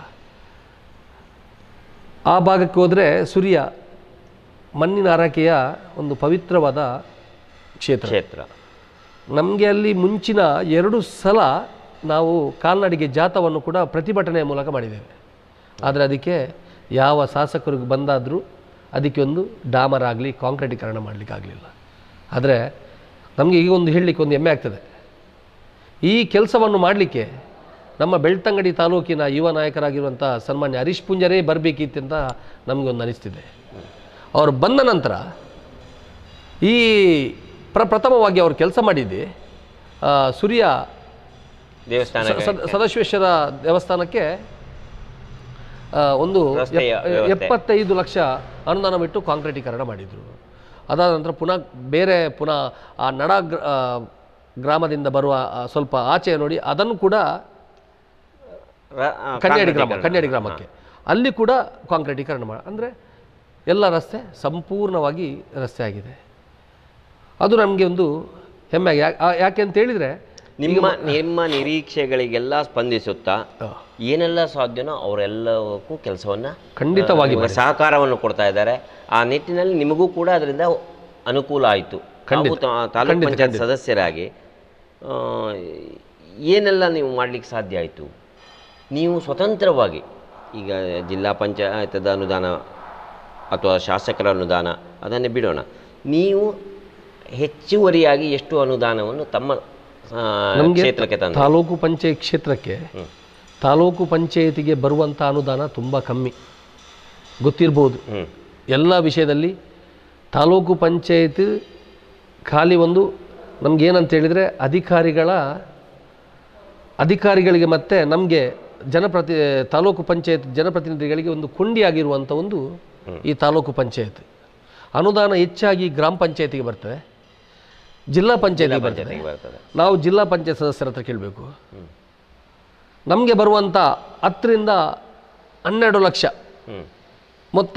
ಆ ಭಾಗಕ್ಕೆ ಹೋದರೆ ಸೂರ್ಯ ಮಣ್ಣಿನ ಆರೈಕೆಯ ಒಂದು ಪವಿತ್ರವಾದ ಕ್ಷೇತ್ರ ಕ್ಷೇತ್ರ ನಮಗೆ ಅಲ್ಲಿ ಮುಂಚಿನ ಎರಡು ಸಲ ನಾವು ಕಾಲ್ನಡಿಗೆ ಜಾಥವನ್ನು ಕೂಡ ಪ್ರತಿಭಟನೆಯ ಮೂಲಕ ಮಾಡಿದ್ದೇವೆ ಆದರೆ ಅದಕ್ಕೆ ಯಾವ ಶಾಸಕರಿಗೆ ಬಂದಾದರೂ ಅದಕ್ಕೆ ಒಂದು ಡಾಮರ್ ಆಗಲಿ ಕಾಂಕ್ರೀಟೀಕರಣ ಮಾಡಲಿಕ್ಕಾಗಲಿಲ್ಲ ಆದರೆ ನಮಗೆ ಈಗ ಒಂದು ಹೇಳಲಿಕ್ಕೆ ಒಂದು ಹೆಮ್ಮೆ ಆಗ್ತದೆ ಈ ಕೆಲಸವನ್ನು ಮಾಡಲಿಕ್ಕೆ ನಮ್ಮ ಬೆಳ್ತಂಗಡಿ ತಾಲೂಕಿನ ಯುವ ನಾಯಕರಾಗಿರುವಂಥ ಸನ್ಮಾನ್ಯ ಹರೀಶ್ ಪುಂಜರೇ ಬರಬೇಕಿತ್ತಂತ ನಮಗೆ ಒಂದು ಅನಿಸ್ತಿದೆ ಅವರು ಬಂದ ನಂತರ ಈ ಪ್ರ ಪ್ರಥಮವಾಗಿ ಅವರು ಕೆಲಸ ಮಾಡಿದ್ದೆ ಆ, ಸೂರ್ಯ ದೇವಸ್ಥಾನ ಸ- ಸದ- ಸದಾಶಿವೇಶ್ವರ ದೇವಸ್ಥಾನಕ್ಕೆ ಆ, ಒಂದು ರಸ್ತೆಯ ಎಪ್- ವ್ಯವಸ್ಥೆ. ಎಪ್ಪತ್ತೈದು ಲಕ್ಷ ಅನುದಾನ ಬಿಟ್ಟು ಕಾಂಕ್ರೀಟೀಕರಣ ಮಾಡಿದರು ಅದಾದ ನಂತರ ಪುನಃ ಬೇರೆ ಪುನಃ ಆ ನಡ ಗ್ರ- ಆ, ಗ್ರಾಮದಿಂದ ಬರುವ ಆ, ಸ್ವಲ್ಪ ಆಚೆ ನೋಡಿ ಅದನ್ನು ಕೂಡ ರ- ಆ, ಕನ್ಯಾಡಿ ಗ್ರಾಮ ಕಾಂಕ್ರೀಟೀಕರಣ. ಕನ್ಯಾಡಿ ಗ್ರಾಮಕ್ಕೆ ಅಲ್ಲಿ ಕೂಡ ಕಾಂಕ್ರೀಟೀಕರಣ ಮಾಡಿ ಅಂದರೆ ಎಲ್ಲ ರಸ್ತೆ ಸಂಪೂರ್ಣವಾಗಿ ರಸ್ತೆ ಆಗಿದೆ ಅದು ನಮಗೆ ಒಂದು ಹೆಮ್ಮೆ ಯಾ- ಆ- ಯಾಕೆ ಅಂತ ಹೇಳಿದರೆ ನಿಮ್ಮ ನಿಮ್ಮ ನಿರೀಕ್ಷೆಗಳಿಗೆಲ್ಲ ಸ್ಪಂದಿಸುತ್ತಾ ಆ, ಏನೆಲ್ಲ ಸಾಧ್ಯನೋ ಅವರೆಲ್ಲಕ್ಕೂ ಕೆಲಸವನ್ನ ಖಂಡಿತವಾಗಿ ನಿಮಗೆ ಸಹಕಾರವನ್ನು ಕೊಡ್ತಾ ಇದ್ದಾರೆ ಆ ನಿಟ್ಟಿನಲ್ಲಿ ನಿಮಗೂ ಕೂಡ ಅದರಿಂದ ಅನುಕೂಲ ಆಯಿತು ತಾವು ತಾ- ತಾಲೂಕ್ ಪಂಚಾಯತ್ ಸದಸ್ಯರಾಗಿ ಆ, ಏನೆಲ್ಲ ನೀವು ಮಾಡ್ಲಿಕ್ಕೆ ಸಾಧ್ಯ ಆಯಿತು ನೀವು ಸ್ವತಂತ್ರವಾಗಿ ಈಗ ಜಿಲ್ಲಾ ಪಂಚಾಯತದ ಅನುದಾನ ಅಥವಾ ಶಾಸಕರ ಅನುದಾನ ಅದನ್ನೇ ಬಿಡೋಣ ನೀವು ಹೆಚ್ಚುವರಿಯಾಗಿ ಎಷ್ಟು ಅನುದಾನವನ್ನು ತಮ್ಮ ಆ, ಕ್ಷೇತ್ರಕ್ಕೆ ತಂದ ತಾಲೂಕು ಪಂಚಾಯತ್ ಕ್ಷೇತ್ರಕ್ಕೆ ತಾಲೂಕು ಪಂಚಾಯತಿಗೆ ಬರುವಂಥ ಅನುದಾನ ತುಂಬ ಕಮ್ಮಿ ಗೊತ್ತಿರ್ಬೋದು ಹ್ಮ್ ಎಲ್ಲ ವಿಷಯದಲ್ಲಿ ತಾಲೂಕು ಪಂಚಾಯತ್ ಖಾಲಿ ಒಂದು ನಮಗೇನಂತ ಹೇಳಿದರೆ ಅಧಿಕಾರಿಗಳ ಅಧಿಕಾರಿಗಳಿಗೆ ಮತ್ತು ನಮಗೆ ಜನಪ್ರತಿ ತಾಲೂಕು ಪಂಚಾಯತ್ ಜನಪ್ರತಿನಿಧಿಗಳಿಗೆ ಒಂದು ಕೊಂಡಿಯಾಗಿರುವಂಥ ಒಂದು ಈ ತಾಲೂಕು ಪಂಚಾಯತ್ ಅನುದಾನ ಹೆಚ್ಚಾಗಿ ಗ್ರಾಮ ಪಂಚಾಯತಿಗೆ ಬರ್ತದೆ ಜಿಲ್ಲಾ ಪಂಚಾಯತಿಗೆ ಬರ್ತದೆ ಪಂಚಾಯತಿಗೆ ಬರ್ತದೆ ನಾವು ಜಿಲ್ಲಾ ಪಂಚಾಯತ್ ಸದಸ್ಯರ ಹತ್ರ ಕೇಳಬೇಕು ನಮಗೆ ಬರುವಂಥ ಹತ್ತರಿಂದ ಹನ್ನೆರಡು ಲಕ್ಷ ಹ್ಮ್ ಮೊತ್ತ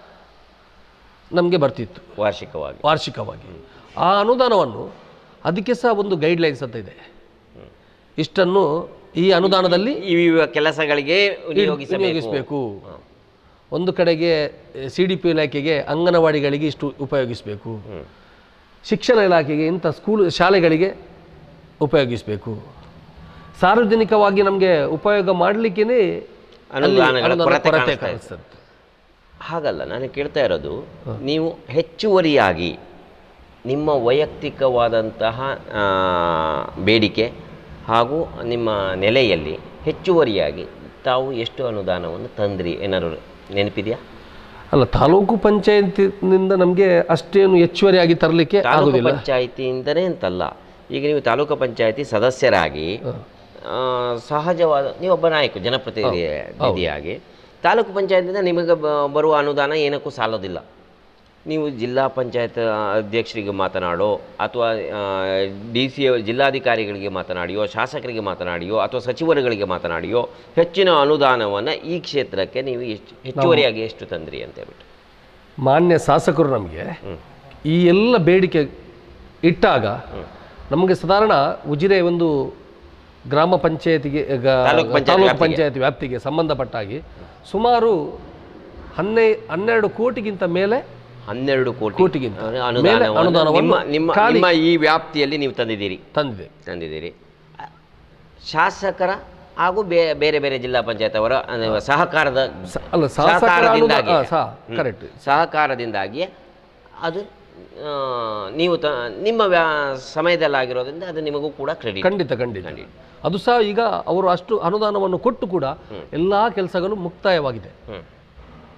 ನಮಗೆ ಬರ್ತಿತ್ತು ವಾರ್ಷಿಕವಾಗಿ ವಾರ್ಷಿಕವಾಗಿ ಆ ಅನುದಾನವನ್ನು ಅದಕ್ಕೆ ಸಹ ಒಂದು ಗೈಡ್ಲೈನ್ಸ್ ಅಂತ ಇದೆ ಇಷ್ಟನ್ನು ಈ ಅನುದಾನದಲ್ಲಿ ಈ ಕೆಲಸಗಳಿಗೆ ವಿನಿಯೋಗಿಸಬೇಕು ವಿನಿಯೋಗಿಸಬೇಕು ಒಂದು ಕಡೆಗೆ ಸಿ ಡಿ ಪಿ ಇಲಾಖೆಗೆ ಅಂಗನವಾಡಿಗಳಿಗೆ ಇಷ್ಟು ಉಪಯೋಗಿಸಬೇಕು ಹ್ಮ್. ಶಿಕ್ಷಣ ಇಲಾಖೆಗೆ ಇಂಥ ಸ್ಕೂಲ್ ಶಾಲೆಗಳಿಗೆ ಉಪಯೋಗಿಸಬೇಕು ಸಾರ್ವಜನಿಕವಾಗಿ ನಮಗೆ ಉಪಯೋಗ ಮಾಡಲಿಕ್ಕೇ ಅನುದಾನಗಳ ಕೊರತೆ ಕೊರತೆ ಕಾಣಿಸ್ತಾ ಇದೆ. ಕಾಣಿಸ್ತದೆ ಹಾಗಲ್ಲ ನಾನು ಕೇಳ್ತಾ ಇರೋದು ನೀವು ಹೆಚ್ಚುವರಿಯಾಗಿ ನಿಮ್ಮ ವೈಯಕ್ತಿಕವಾದಂತಹ ಆ, ಬೇಡಿಕೆ ಹಾಗೂ ನಿಮ್ಮ ನೆಲೆಯಲ್ಲಿ ಹೆಚ್ಚುವರಿಯಾಗಿ ತಾವು ಎಷ್ಟು ಅನುದಾನವನ್ನು ತಂದ್ರಿ ಏನಾದ್ರು ನೆನಪಿದೆಯಾ ಅಲ್ಲ ತಾಲೂಕು ಪಂಚಾಯತಿನಿಂದ ನಮಗೆ ಅಷ್ಟೇನು ಹೆಚ್ಚುವರಿಯಾಗಿ ತರಲಿಕ್ಕೆ ತಾಲೂಕು ಆಗೋದಿಲ್ಲ ಪಂಚಾಯಿತಿಯಿಂದನೇ ಅಂತಲ್ಲ ಈಗ ನೀವು ತಾಲೂಕು ಪಂಚಾಯಿತಿ ಸದಸ್ಯರಾಗಿ ಆ, ಸಹಜವಾದ ನೀವೊಬ್ಬ ನಾಯಕ ಜನಪ್ರತಿನಿಧಿ ನಿಧಿಯಾಗಿ ತಾಲೂಕು ಪಂಚಾಯತಿಂದ ನಿಮಗೆ ಬ- ಬರುವ ಅನುದಾನ ಏನಕ್ಕೂ ಸಾಲೋದಿಲ್ಲ ನೀವು ಜಿಲ್ಲಾ ಪಂಚಾಯತ್ ಅಧ್ಯಕ್ಷರಿಗೆ ಮಾತನಾಡೋ ಅಥವಾ ಡಿ ಸಿ ಜಿಲ್ಲಾಧಿಕಾರಿಗಳಿಗೆ ಮಾತನಾಡಿಯೋ ಶಾಸಕರಿಗೆ ಮಾತನಾಡಿಯೋ ಅಥವಾ ಸಚಿವರುಗಳಿಗೆ ಮಾತನಾಡಿಯೋ ಹೆಚ್ಚಿನ ಅನುದಾನವನ್ನು ಈ ಕ್ಷೇತ್ರಕ್ಕೆ ನೀವು ಎಷ್ಟು ಹೆಚ್ಚುವರಿಯಾಗಿ ಎಷ್ಟು ತಂದ್ರಿ ಅಂತ ಹೇಳ್ಬಿಟ್ಟು ಮಾನ್ಯ ಶಾಸಕರು ನಮಗೆ ಈ ಎಲ್ಲ ಬೇಡಿಕೆ ಇಟ್ಟಾಗ ನಮಗೆ ಸಾಧಾರಣ ಉಜಿರೆ ಒಂದು ಗ್ರಾಮ ಪಂಚಾಯತಿಗೆ ಗ- ತಾಲೂಕು ಪಂಚಾಯತ್ ತಾಲೂಕು ವ್ಯಾಪ್ತಿಗೆ. ಪಂಚಾಯತ್ ವ್ಯಾಪ್ತಿಗೆ ಸಂಬಂಧಪಟ್ಟಾಗಿ ಸುಮಾರು ಹನ್ನೆ ಹನ್ನೆರಡು ಕೋಟಿಗಿಂತ ಮೇಲೆ ಹನ್ನೆರಡು ಕೋಟಿ ಕೋಟಿಗಿಂತ ಅಂದ್ರೆ ಮೇಲೆ ಅನುದಾನವನ್ನು ಅನುದಾನವನ್ನು ನಿಮ್ಮ ನಿಮ್ಮ ಖಾಲಿ ನಿಮ್ಮ ಈ ವ್ಯಾಪ್ತಿಯಲ್ಲಿ ನೀವು ತಂದಿದ್ದೀರಿ ತಂದಿದೆ ತಂದಿದ್ದೀರಿ ಅ, ಶಾಸಕರ ಹಾಗೂ ಬೇ- ಬೇರೆ ಬೇರೆ ಜಿಲ್ಲಾ ಪಂಚಾಯತ್ ಅವರ ಅಂದ್ರೆ ಸಹಕಾರದ ಸ- ಅಲ್ಲ ಶಾಸಕರ ಅನುದಾನ ಸಹಕಾರದಿಂದಾಗಿ ಹಾಂ, ಸಹ ಕರೆಕ್ಟ್ ಸಹಕಾರದಿಂದಾಗಿ ಅದು ಆ, ನೀವು ತ ನಿಮ್ಮ ವ್ಯಾ ಸಮಯದಲ್ಲಾಗಿರೋದ್ರಿಂದ ಅದು ನಿಮಗೂ ಕೂಡ ಕ್ರೆಡಿಟ್ ಖಂಡಿತ ಖಂಡಿತ ಅದು ಸಹ ಈಗ ಅವರು ಅಷ್ಟು ಅನುದಾನವನ್ನು ಕೊಟ್ಟು ಕೂಡ ಎಲ್ಲ ಕೆಲಸಗಳು ಮುಕ್ತಾಯವಾಗಿದೆ ಹ್ಮ್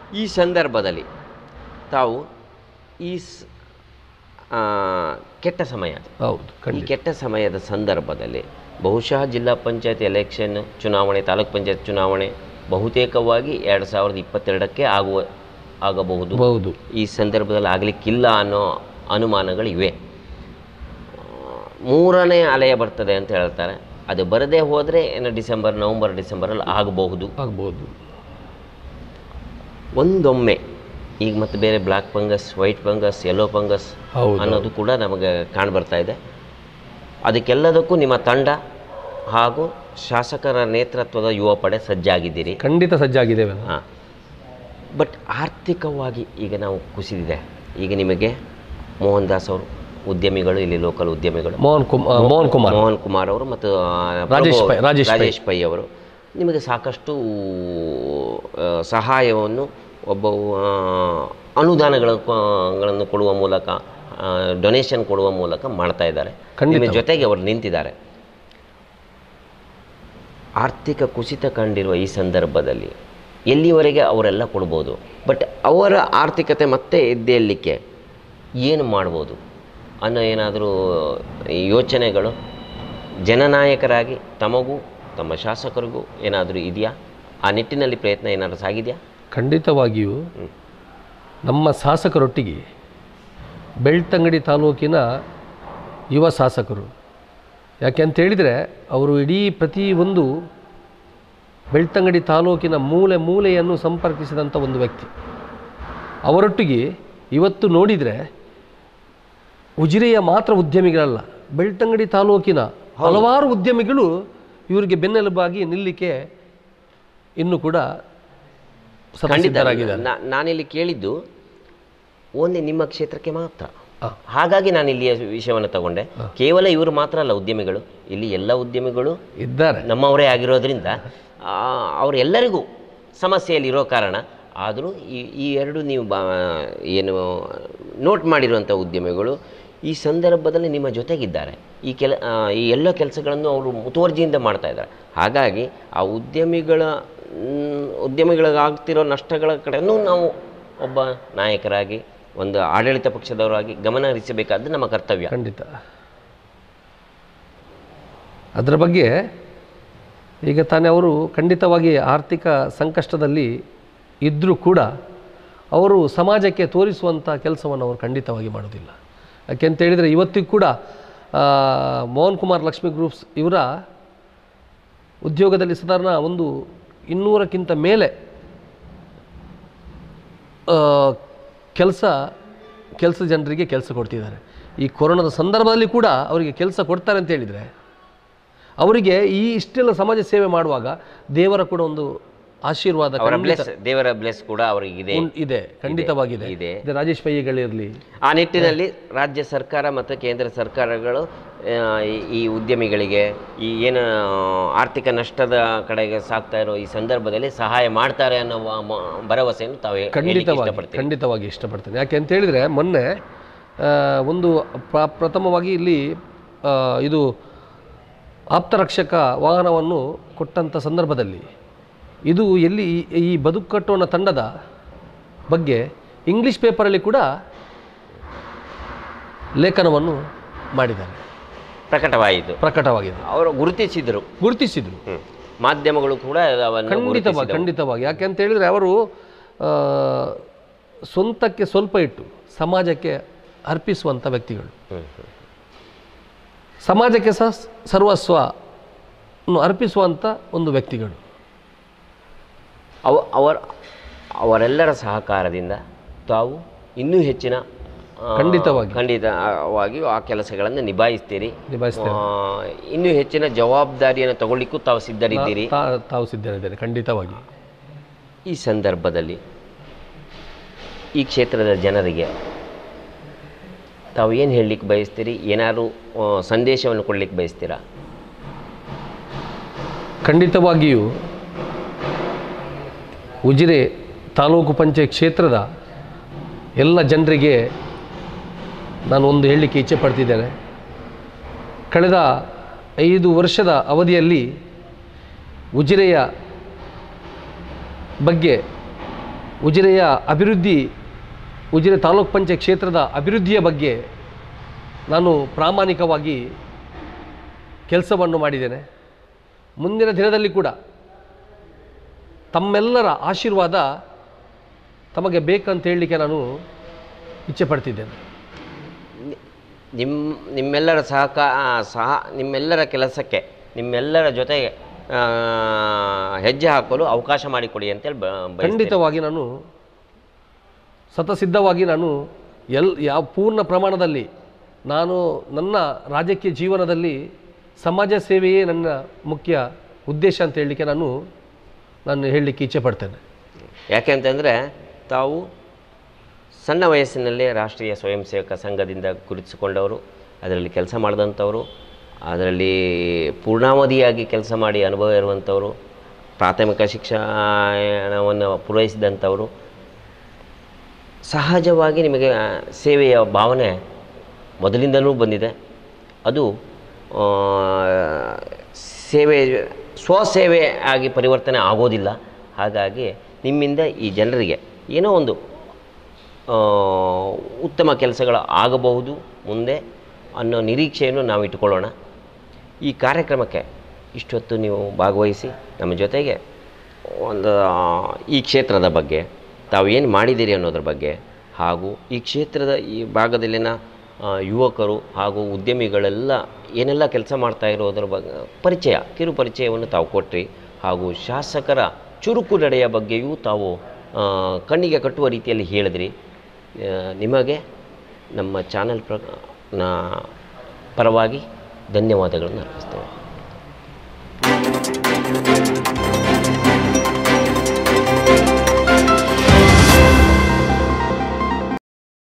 ಈ ಸಂದರ್ಭದಲ್ಲಿ ತಾವು ಈ ಸ್- ಆ, ಕೆಟ್ಟ ಸಮಯ ಹೌದು ಈ ಖಂಡಿತ ಕೆಟ್ಟ ಸಮಯದ ಸಂದರ್ಭದಲ್ಲಿ ಬಹುಶಃ ಜಿಲ್ಲಾ ಪಂಚಾಯತ್ ಎಲೆಕ್ಷನ್ ಚುನಾವಣೆ ತಾಲೂಕ್ ಪಂಚಾಯತ್ ಚುನಾವಣೆ ಬಹುತೇಕವಾಗಿ ಎರಡು ಸಾವಿರದ ಇಪ್ಪತ್ತೆರಡಕ್ಕೆ ಆಗುವ ಆಗಬಹುದು ಹೌದು ಈ ಸಂದರ್ಭದಲ್ಲಿ ಆಗಲಿಕ್ಕಿಲ್ಲ ಅನ್ನೋ ಅನುಮಾನಗಳಿವೆ ಮೂರನೇ ಅಲೆಯ ಬರ್ತದೆ ಅಂತ ಹೇಳ್ತಾರೆ ಅದು ಬರದೇ ಹೋದರೆ ಏನು ಡಿಸೆಂಬರ್ ನವಂಬರ್ ಡಿಸೆಂಬರಲ್ಲಿ ಆಗಬಹುದು ಆಗ್ಬೋದು ಒಂದೊಮ್ಮೆ ಈಗ ಮತ್ತೆ ಬೇರೆ black fungus white fungus yellow fungus ಹೌದು ಅನ್ನೋದು ಕೂಡ ನಮಗೆ ಕಾಣ್ಬರ್ತಾ ಇದೆ ಅದಕ್ಕೆಲ್ಲದಕ್ಕೂ ನಿಮ್ಮ ತಂಡ ಹಾಗೂ ಶಾಸಕರ ನೇತೃತ್ವದ ಯುವ ಪಡೆ ಸಜ್ಜಾಗಿದ್ದೀರಿ ಖಂಡಿತ ಸಜ್ಜಾಗಿದ್ದೇವೆ ನಾವು. ಹಾಂ ಬಟ್ ಆರ್ಥಿಕವಾಗಿ ಈಗ ನಾವು ಕುಸಿದಿದೆ ಈಗ ನಿಮಗೆ ಮೋಹನ್ ದಾಸ್ ಅವರು ಉದ್ಯಮಿಗಳು ಇಲ್ಲಿ ಲೋಕಲ್ ಉದ್ಯಮಿಗಳು ಮೋಹನ್ ಕುಮ್ ಆ, ಮೋಹನ್ ಕುಮಾರ್ ಮೋಹನ್ ಕುಮಾರ್ ಅವರು ಮತ್ತು ಆ, ರಾಜೇಶ್ ಪ್ರಭು- ಪೈ- ರಾಜೇಶ್ ಪೈ. ರಾಜೇಶ್ ಪೈ ಅವರು ನಿಮಗೆ ಸಾಕಷ್ಟು ಆ, ಸಹಾಯವನ್ನು ಒಬ್ಬ ಆ, ಅನುದಾನಗಳ ಗಳನ್ನು ಕೊಡುವ ಮೂಲಕ ಡೊನೇಷನ್ ಕೊಡುವ ಮೂಲಕ ಮಾಡ್ತಾ ಇದ್ದಾರೆ ಖಂಡಿತ. ನಿಮ್ಮ ಜೊತೆಗೆ ಅವರು ನಿಂತಿದ್ದಾರೆ ಆರ್ಥಿಕ ಕುಸಿತ ಕಂಡಿರುವ ಈ ಸಂದರ್ಭದಲ್ಲಿ ಎಲ್ಲಿವರೆಗೆ ಅವರೆಲ್ಲ ಕೊಡ್ಬೋದು ಬಟ್ ಅವರ ಆರ್ಥಿಕತೆ ಮತ್ತೆ ಎದ್ದೇಳಲಿಕ್ಕೆ ಏನು ಮಾಡ್ಬೋದು ಅನ್ನೋ ಏನಾದರೂ ಯೋಚನೆಗಳು ಜನನಾಯಕರಾಗಿ ತಮಗೂ ತಮ್ಮ ಶಾಸಕರಿಗೂ ಏನಾದರೂ ಇದೆಯಾ ಆ ನಿಟ್ಟಿನಲ್ಲಿ ಪ್ರಯತ್ನ ಏನಾದರೂ ಸಾಗಿದೆಯಾ ಖಂಡಿತವಾಗಿಯೂ ನಮ್ಮ ಶಾಸಕರೊಟ್ಟಿಗೆ ಬೆಳ್ತಂಗಡಿ ತಾಲೂಕಿನ ಯುವ ಶಾಸಕರು ಯಾಕೆ ಅಂತ ಹೇಳಿದರೆ ಅವರು ಇಡೀ ಪ್ರತಿಯೊಂದು ಬೆಳ್ತಂಗಡಿ ತಾಲೂಕಿನ ಮೂಲೆ ಮೂಲೆಯನ್ನು ಸಂಪರ್ಕಿಸಿದಂಥ ಒಂದು ವ್ಯಕ್ತಿ ಅವರೊಟ್ಟಿಗೆ ಇವತ್ತು ನೋಡಿದರೆ ಉಜಿರೆಯ ಮಾತ್ರ ಉದ್ಯಮಿಗಳಲ್ಲ ಬೆಳ್ತಂಗಡಿ ತಾಲೂಕಿನ ಹಲವಾರು ಉದ್ಯಮಿಗಳು ಇವರಿಗೆ ಬೆನ್ನೆಲುಬಾಗಿ ನಿಲ್ಲಿಕ್ಕೆ ಇನ್ನೂ ಕೂಡ ಖಂಡಿತ ಸಿದ್ಧರಾಗಿದ್ದಾರೆ ನಾ- ನಾನಿಲ್ಲಿ ಕೇಳಿದ್ದು ಓನ್ಲಿ ನಿಮ್ಮ ಕ್ಷೇತ್ರಕ್ಕೆ ಮಾತ್ರ ಆ. ಹಾಗಾಗಿ ನಾನು ಇಲ್ಲಿಯ ವಿಷಯವನ್ನು ತಗೊಂಡೆ ಕೇವಲ ಇವರು ಮಾತ್ರ ಅಲ್ಲ ಉದ್ಯಮಿಗಳು ಇಲ್ಲಿ ಎಲ್ಲ ಉದ್ಯಮಿಗಳು ಇದ್ದಾರೆ ನಮ್ಮವರೇ ಆಗಿರೋದ್ರಿಂದ ಆ, ಅವರೆಲ್ಲರಿಗೂ ಸಮಸ್ಯೆಯಲ್ಲಿ ಇರೋ ಕಾರಣ ಆದರೂ ಈ ಈ ಎರಡು ನೀವು ಬಾ ಏನು ನೋಟ್ ಮಾಡಿರುವಂಥ ಉದ್ಯಮಿಗಳು ಈ ಸಂದರ್ಭದಲ್ಲಿ ನಿಮ್ಮ ಜೊತೆಗಿದ್ದಾರೆ ಈ ಕೆಲ ಆ, ಈ ಎಲ್ಲ ಕೆಲಸಗಳನ್ನು ಅವರು ಮುತುವರ್ಜಿಯಿಂದ ಮಾಡ್ತಾ ಇದ್ದಾರೆ ಹಾಗಾಗಿ ಆ ಉದ್ಯಮಿಗಳ ಮ್, ಉದ್ಯಮಿಗಳಿಗಾಗ್ತಿರೋ ನಷ್ಟಗಳ ಕಡೆನೂ ನಾವು ಒಬ್ಬ ನಾಯಕರಾಗಿ ಒಂದು ಆಡಳಿತ ಪಕ್ಷದವರಾಗಿ ಗಮನ ಹರಿಸಬೇಕಾದ್ದು ನಮ್ಮ ಕರ್ತವ್ಯ ಖಂಡಿತ ಅದರ ಬಗ್ಗೆ ಈಗ ತಾನೇ ಅವರು ಖಂಡಿತವಾಗಿ ಆರ್ಥಿಕ ಸಂಕಷ್ಟದಲ್ಲಿ ಇದ್ದರೂ ಕೂಡ ಅವರು ಸಮಾಜಕ್ಕೆ ತೋರಿಸುವಂಥ ಕೆಲಸವನ್ನು ಅವರು ಖಂಡಿತವಾಗಿ ಮಾಡೋದಿಲ್ಲ ಯಾಕೆ ಅಂತ ಹೇಳಿದರೆ ಇವತ್ತಿಗೂ ಕೂಡ ಆ, ಮೋಹನ್ ಕುಮಾರ್ ಲಕ್ಷ್ಮಿ ಗ್ರೂಪ್ಸ್ ಇವರ ಉದ್ಯೋಗದಲ್ಲಿ ಸಾಧಾರಣ ಒಂದು ಇನ್ನೂರಕ್ಕಿಂತ ಮೇಲೆ ಕೆಲಸ ಕೆಲಸ ಜನರಿಗೆ ಕೆಲಸ ಕೊಡ್ತಿದ್ದಾರೆ ಈ ಕೊರೋನಾದ ಸಂದರ್ಭದಲ್ಲಿ ಕೂಡ ಅವರಿಗೆ ಕೆಲಸ ಕೊಡ್ತಾರೆ ಅಂತ ಹೇಳಿದರೆ ಅವರಿಗೆ ಈ ಇಷ್ಟೆಲ್ಲ ಸಮಾಜ ಸೇವೆ ಮಾಡುವಾಗ ದೇವರ ಕೂಡ ಒಂದು ಆಶೀರ್ವಾದ ಅವರ ಖಂಡಿತ ಬ್ಲೆಸ್ ದೇವರ ಬ್ಲೆಸ್ ಕೂಡ ಅವರಿಗಿದೆ ಉಂಟ್- ಇದೆ ಖಂಡಿತವಾಗಿದೆ ಇದೆ. ಇದು ರಾಜೇಶ್ ಪೈಗಳಿರಲಿ ಆ ನಿಟ್ಟಿನಲ್ಲಿ ರಾಜ್ಯ ಸರ್ಕಾರ ಮತ್ತು ಕೇಂದ್ರ ಸರ್ಕಾರಗಳು ಆ, ಈ- ಈ ಉದ್ಯಮಿಗಳಿಗೆ ಈ ಏನು ಆರ್ಥಿಕ ನಷ್ಟದ ಕಡೆಗೆ ಸಾಗ್ತಾ ಇರೋ ಈ ಸಂದರ್ಭದಲ್ಲಿ ಸಹಾಯ ಮಾಡ್ತಾರೆ ಅನ್ನೋ ವ- ಮ- ಭರವಸೆಯನ್ನು ತಾವು ಹೇ- ಹೇಳಿಕ್ಕೆ ಖಂಡಿತವಾಗಿ ಇಷ್ಟಪಡ್ತೀನಿ ಖಂಡಿತವಾಗಿ ಇಷ್ಟಪಡ್ತೇನೆ ಯಾಕೆ ಅಂತ ಹೇಳಿದರೆ ಮೊನ್ನೆ ಆ, ಒಂದು ಪ್ರ- ಪ್ರಥಮವಾಗಿ ಇಲ್ಲಿ ಆ, ಇದು ಆಪ್ತರಕ್ಷಕ ವಾಹನವನ್ನು ಕೊಟ್ಟಂಥ ಸಂದರ್ಭದಲ್ಲಿ ಇದು ಎಲ್ಲಿ ಈ- ಈ ಬದುಕು ಕಟ್ಟೋಣ ತಂಡದ ಬಗ್ಗೆ ಇಂಗ್ಲೀಷ್ ಪೇಪರಲ್ಲಿ ಕೂಡ ಲೇಖನವನ್ನು ಮಾಡಿದ್ದಾರೆ ಪ್ರಕಟವಾಯಿತು ಪ್ರಕಟವಾಗಿದೆ ಅವರು ಗುರುತಿಸಿದರು ಗುರುತಿಸಿದರು ಹ್ಮ್. ಮಾಧ್ಯಮಗಳು ಕೂಡ ಅವನ್ನು ಖಂಡಿತವಾಗಿ ಗುರುತಿಸಿದವು. ಖಂಡಿತವಾಗಿ ಯಾಕೆ ಅಂತ ಹೇಳಿದರೆ ಅವರು ಆ, ಸ್ವಂತಕ್ಕೆ ಸ್ವಲ್ಪ ಇಟ್ಟು ಸಮಾಜಕ್ಕೆ ಅರ್ಪಿಸುವಂಥ ವ್ಯಕ್ತಿಗಳು ಹ್ಮ್, ಹ್ಮ್. ಸಮಾಜಕ್ಕೆ ಸಹ ಸರ್ವಸ್ವ ಅರ್ಪಿಸುವಂಥ ಒಂದು ವ್ಯಕ್ತಿಗಳು ಅವ ಅವರ ಅವರೆಲ್ಲರ ಸಹಕಾರದಿಂದ ತಾವು ಇನ್ನೂ ಹೆಚ್ಚಿನ ಆ, ಖಂಡಿತವಾಗಿ. ಖಂಡಿತವಾಗಿ ಆ ಕೆಲಸಗಳನ್ನು ನಿಭಾಯಿಸ್ತೀರಿ ನಿಭಾಯಿಸ್ತೇವೆ ಆ, ಇನ್ನೂ ಹೆಚ್ಚಿನ ಜವಾಬ್ದಾರಿಯನ್ನು ತಗೊಳ್ಳಿಕ್ಕೂ ತಾವು ಸಿದ್ಧರಿದ್ದೀರಿ ತಾ- ತಾವು ಸಿದ್ಧರಿದ್ದಾರೆ ಖಂಡಿತವಾಗಿ ಈ ಸಂದರ್ಭದಲ್ಲಿ ಈ ಕ್ಷೇತ್ರದ ಜನರಿಗೆ ತಾವು ಏನು ಹೇಳಲಿಕ್ಕೆ ಬಯಸ್ತೀರಿ ಏನಾದ್ರು ಆ, ಸಂದೇಶವನ್ನು ಕೊಡ್ಲಿಕ್ಕೆ ಬಯಸ್ತೀರಾ ಖಂಡಿತವಾಗಿಯೂ ಉಜಿರೆ ತಾಲೂಕು ಪಂಚಾಯತ್ ಕ್ಷೇತ್ರದ ಎಲ್ಲ ಜನರಿಗೆ ನಾನು ಒಂದು ಹೇಳಲಿಕ್ಕೆ ಇಚ್ಛೆ ಪಡ್ತಿದ್ದೇನೆ ಕಳೆದ ಐದು ವರ್ಷದ ಅವಧಿಯಲ್ಲಿ ಉಜಿರೆಯ ಬಗ್ಗೆ ಉಜಿರೆಯ ಅಭಿವೃದ್ಧಿ ಉಜಿರೆ ತಾಲೂಕ್ ಪಂಚಾಯತ್ ಕ್ಷೇತ್ರದ ಅಭಿವೃದ್ಧಿಯ ಬಗ್ಗೆ ನಾನು ಪ್ರಾಮಾಣಿಕವಾಗಿ ಕೆಲಸವನ್ನು ಮಾಡಿದ್ದೇನೆ ಮುಂದಿನ ದಿನದಲ್ಲಿ ಕೂಡ ತಮ್ಮೆಲ್ಲರ ಆಶೀರ್ವಾದ ತಮಗೆ ಬೇಕಂತ ಹೇಳಲಿಕ್ಕೆ ನಾನು ಇಚ್ಛೆ ಪಡ್ತಿದ್ದೇನೆ ನಿಮ್ಮ ನಿಮ್ಮೆಲ್ಲರ ಸಹಕ ಸಹ ನಿಮ್ಮೆಲ್ಲರ ಕೆಲಸಕ್ಕೆ ನಿಮ್ಮೆಲ್ಲರ ಜೊತೆಗೆ ಆ, ಹೆಜ್ಜೆ ಹಾಕಲು ಅವಕಾಶ ಮಾಡಿಕೊಡಿ ಅಂತೇಳಿ ಬ ಬಯಸ್ತೇನೆ. ಖಂಡಿತವಾಗಿ ನಾನು ಸತಸಿದ್ಧವಾಗಿ ನಾನು ಎಲ್ ಯಾವ ಪೂರ್ಣ ಪ್ರಮಾಣದಲ್ಲಿ ನಾನು ನನ್ನ ರಾಜಕೀಯ ಜೀವನದಲ್ಲಿ ಸಮಾಜ ಸೇವೆಯೇ ನನ್ನ ಮುಖ್ಯ ಉದ್ದೇಶ ಅಂತ ಹೇಳಲಿಕ್ಕೆ ನಾನು ನಾನು ಹೇಳಲಿಕ್ಕೆ ಇಚ್ಛೆ ಪಡ್ತೇನೆ ಯಾಕೆ ಅಂತಂದರೆ ತಾವು ಸಣ್ಣ ವಯಸ್ಸಿನಲ್ಲೇ ರಾಷ್ಟ್ರೀಯ ಸ್ವಯಂ ಸೇವಕ ಸಂಘದಿಂದ ಗುರುತಿಸಿಕೊಂಡವರು ಅದರಲ್ಲಿ ಕೆಲಸ ಮಾಡಿದಂಥವರು ಅದರಲ್ಲಿ ಪೂರ್ಣಾವಧಿಯಾಗಿ ಕೆಲಸ ಮಾಡಿ ಅನುಭವ ಇರುವಂಥವರು ಪ್ರಾಥಮಿಕ ಶಿಕ್ಷಣವನ್ನು ಪೂರೈಸಿದಂಥವರು ಸಹಜವಾಗಿ ನಿಮಗೆ ಆ, ಸೇವೆಯ ಭಾವನೆ ಮೊದಲಿಂದಲೂ ಬಂದಿದೆ ಅದು ಆ, ಸೇವೆ ಸ್ವಸೇವೆ ಆಗಿ ಪರಿವರ್ತನೆ ಆಗೋದಿಲ್ಲ ಹಾಗಾಗಿ ನಿಮ್ಮಿಂದ ಈ ಜನರಿಗೆ ಏನೋ ಒಂದು ಆ, ಉತ್ತಮ ಕೆಲಸಗಳು ಆಗಬಹುದು ಮುಂದೆ ಅನ್ನೋ ನಿರೀಕ್ಷೆಯನ್ನು ನಾವು ಇಟ್ಟುಕೊಳ್ಳೋಣ ಈ ಕಾರ್ಯಕ್ರಮಕ್ಕೆ ಇಷ್ಟೊತ್ತು ನೀವು ಭಾಗವಹಿಸಿ ನಮ್ಮ ಜೊತೆಗೆ ಒಂದು ಆ, ಈ ಕ್ಷೇತ್ರದ ಬಗ್ಗೆ ತಾವು ಏನು ಮಾಡಿದ್ದೀರಿ ಅನ್ನೋದ್ರ ಬಗ್ಗೆ ಹಾಗೂ ಈ ಕ್ಷೇತ್ರದ ಈ ಭಾಗದಲ್ಲಿನ ಆ, ಯುವಕರು ಹಾಗೂ ಉದ್ಯಮಿಗಳೆಲ್ಲ ಏನೆಲ್ಲ ಕೆಲಸ ಮಾಡ್ತಾ ಇರೋದ್ರ ಬಗ್ಗೆ ಪರಿಚಯ ಕಿರು ಪರಿಚಯವನ್ನು ತಾವು ಕೊಟ್ರಿ ಹಾಗೂ ಶಾಸಕರ ಚುರುಕು ನಡೆಯ ಬಗ್ಗೆಯೂ ತಾವು ಆ, ಕಣ್ಣಿಗೆ ಕಟ್ಟುವ ರೀತಿಯಲ್ಲಿ ಹೇಳಿದ್ರಿ ಆ, ನಿಮಗೆ ನಮ್ಮ ಚಾನಲ್ ಪ್ರ ನ ಪರವಾಗಿ ಧನ್ಯವಾದಗಳನ್ನು ಅರ್ಪಿಸ್ತೇವೆ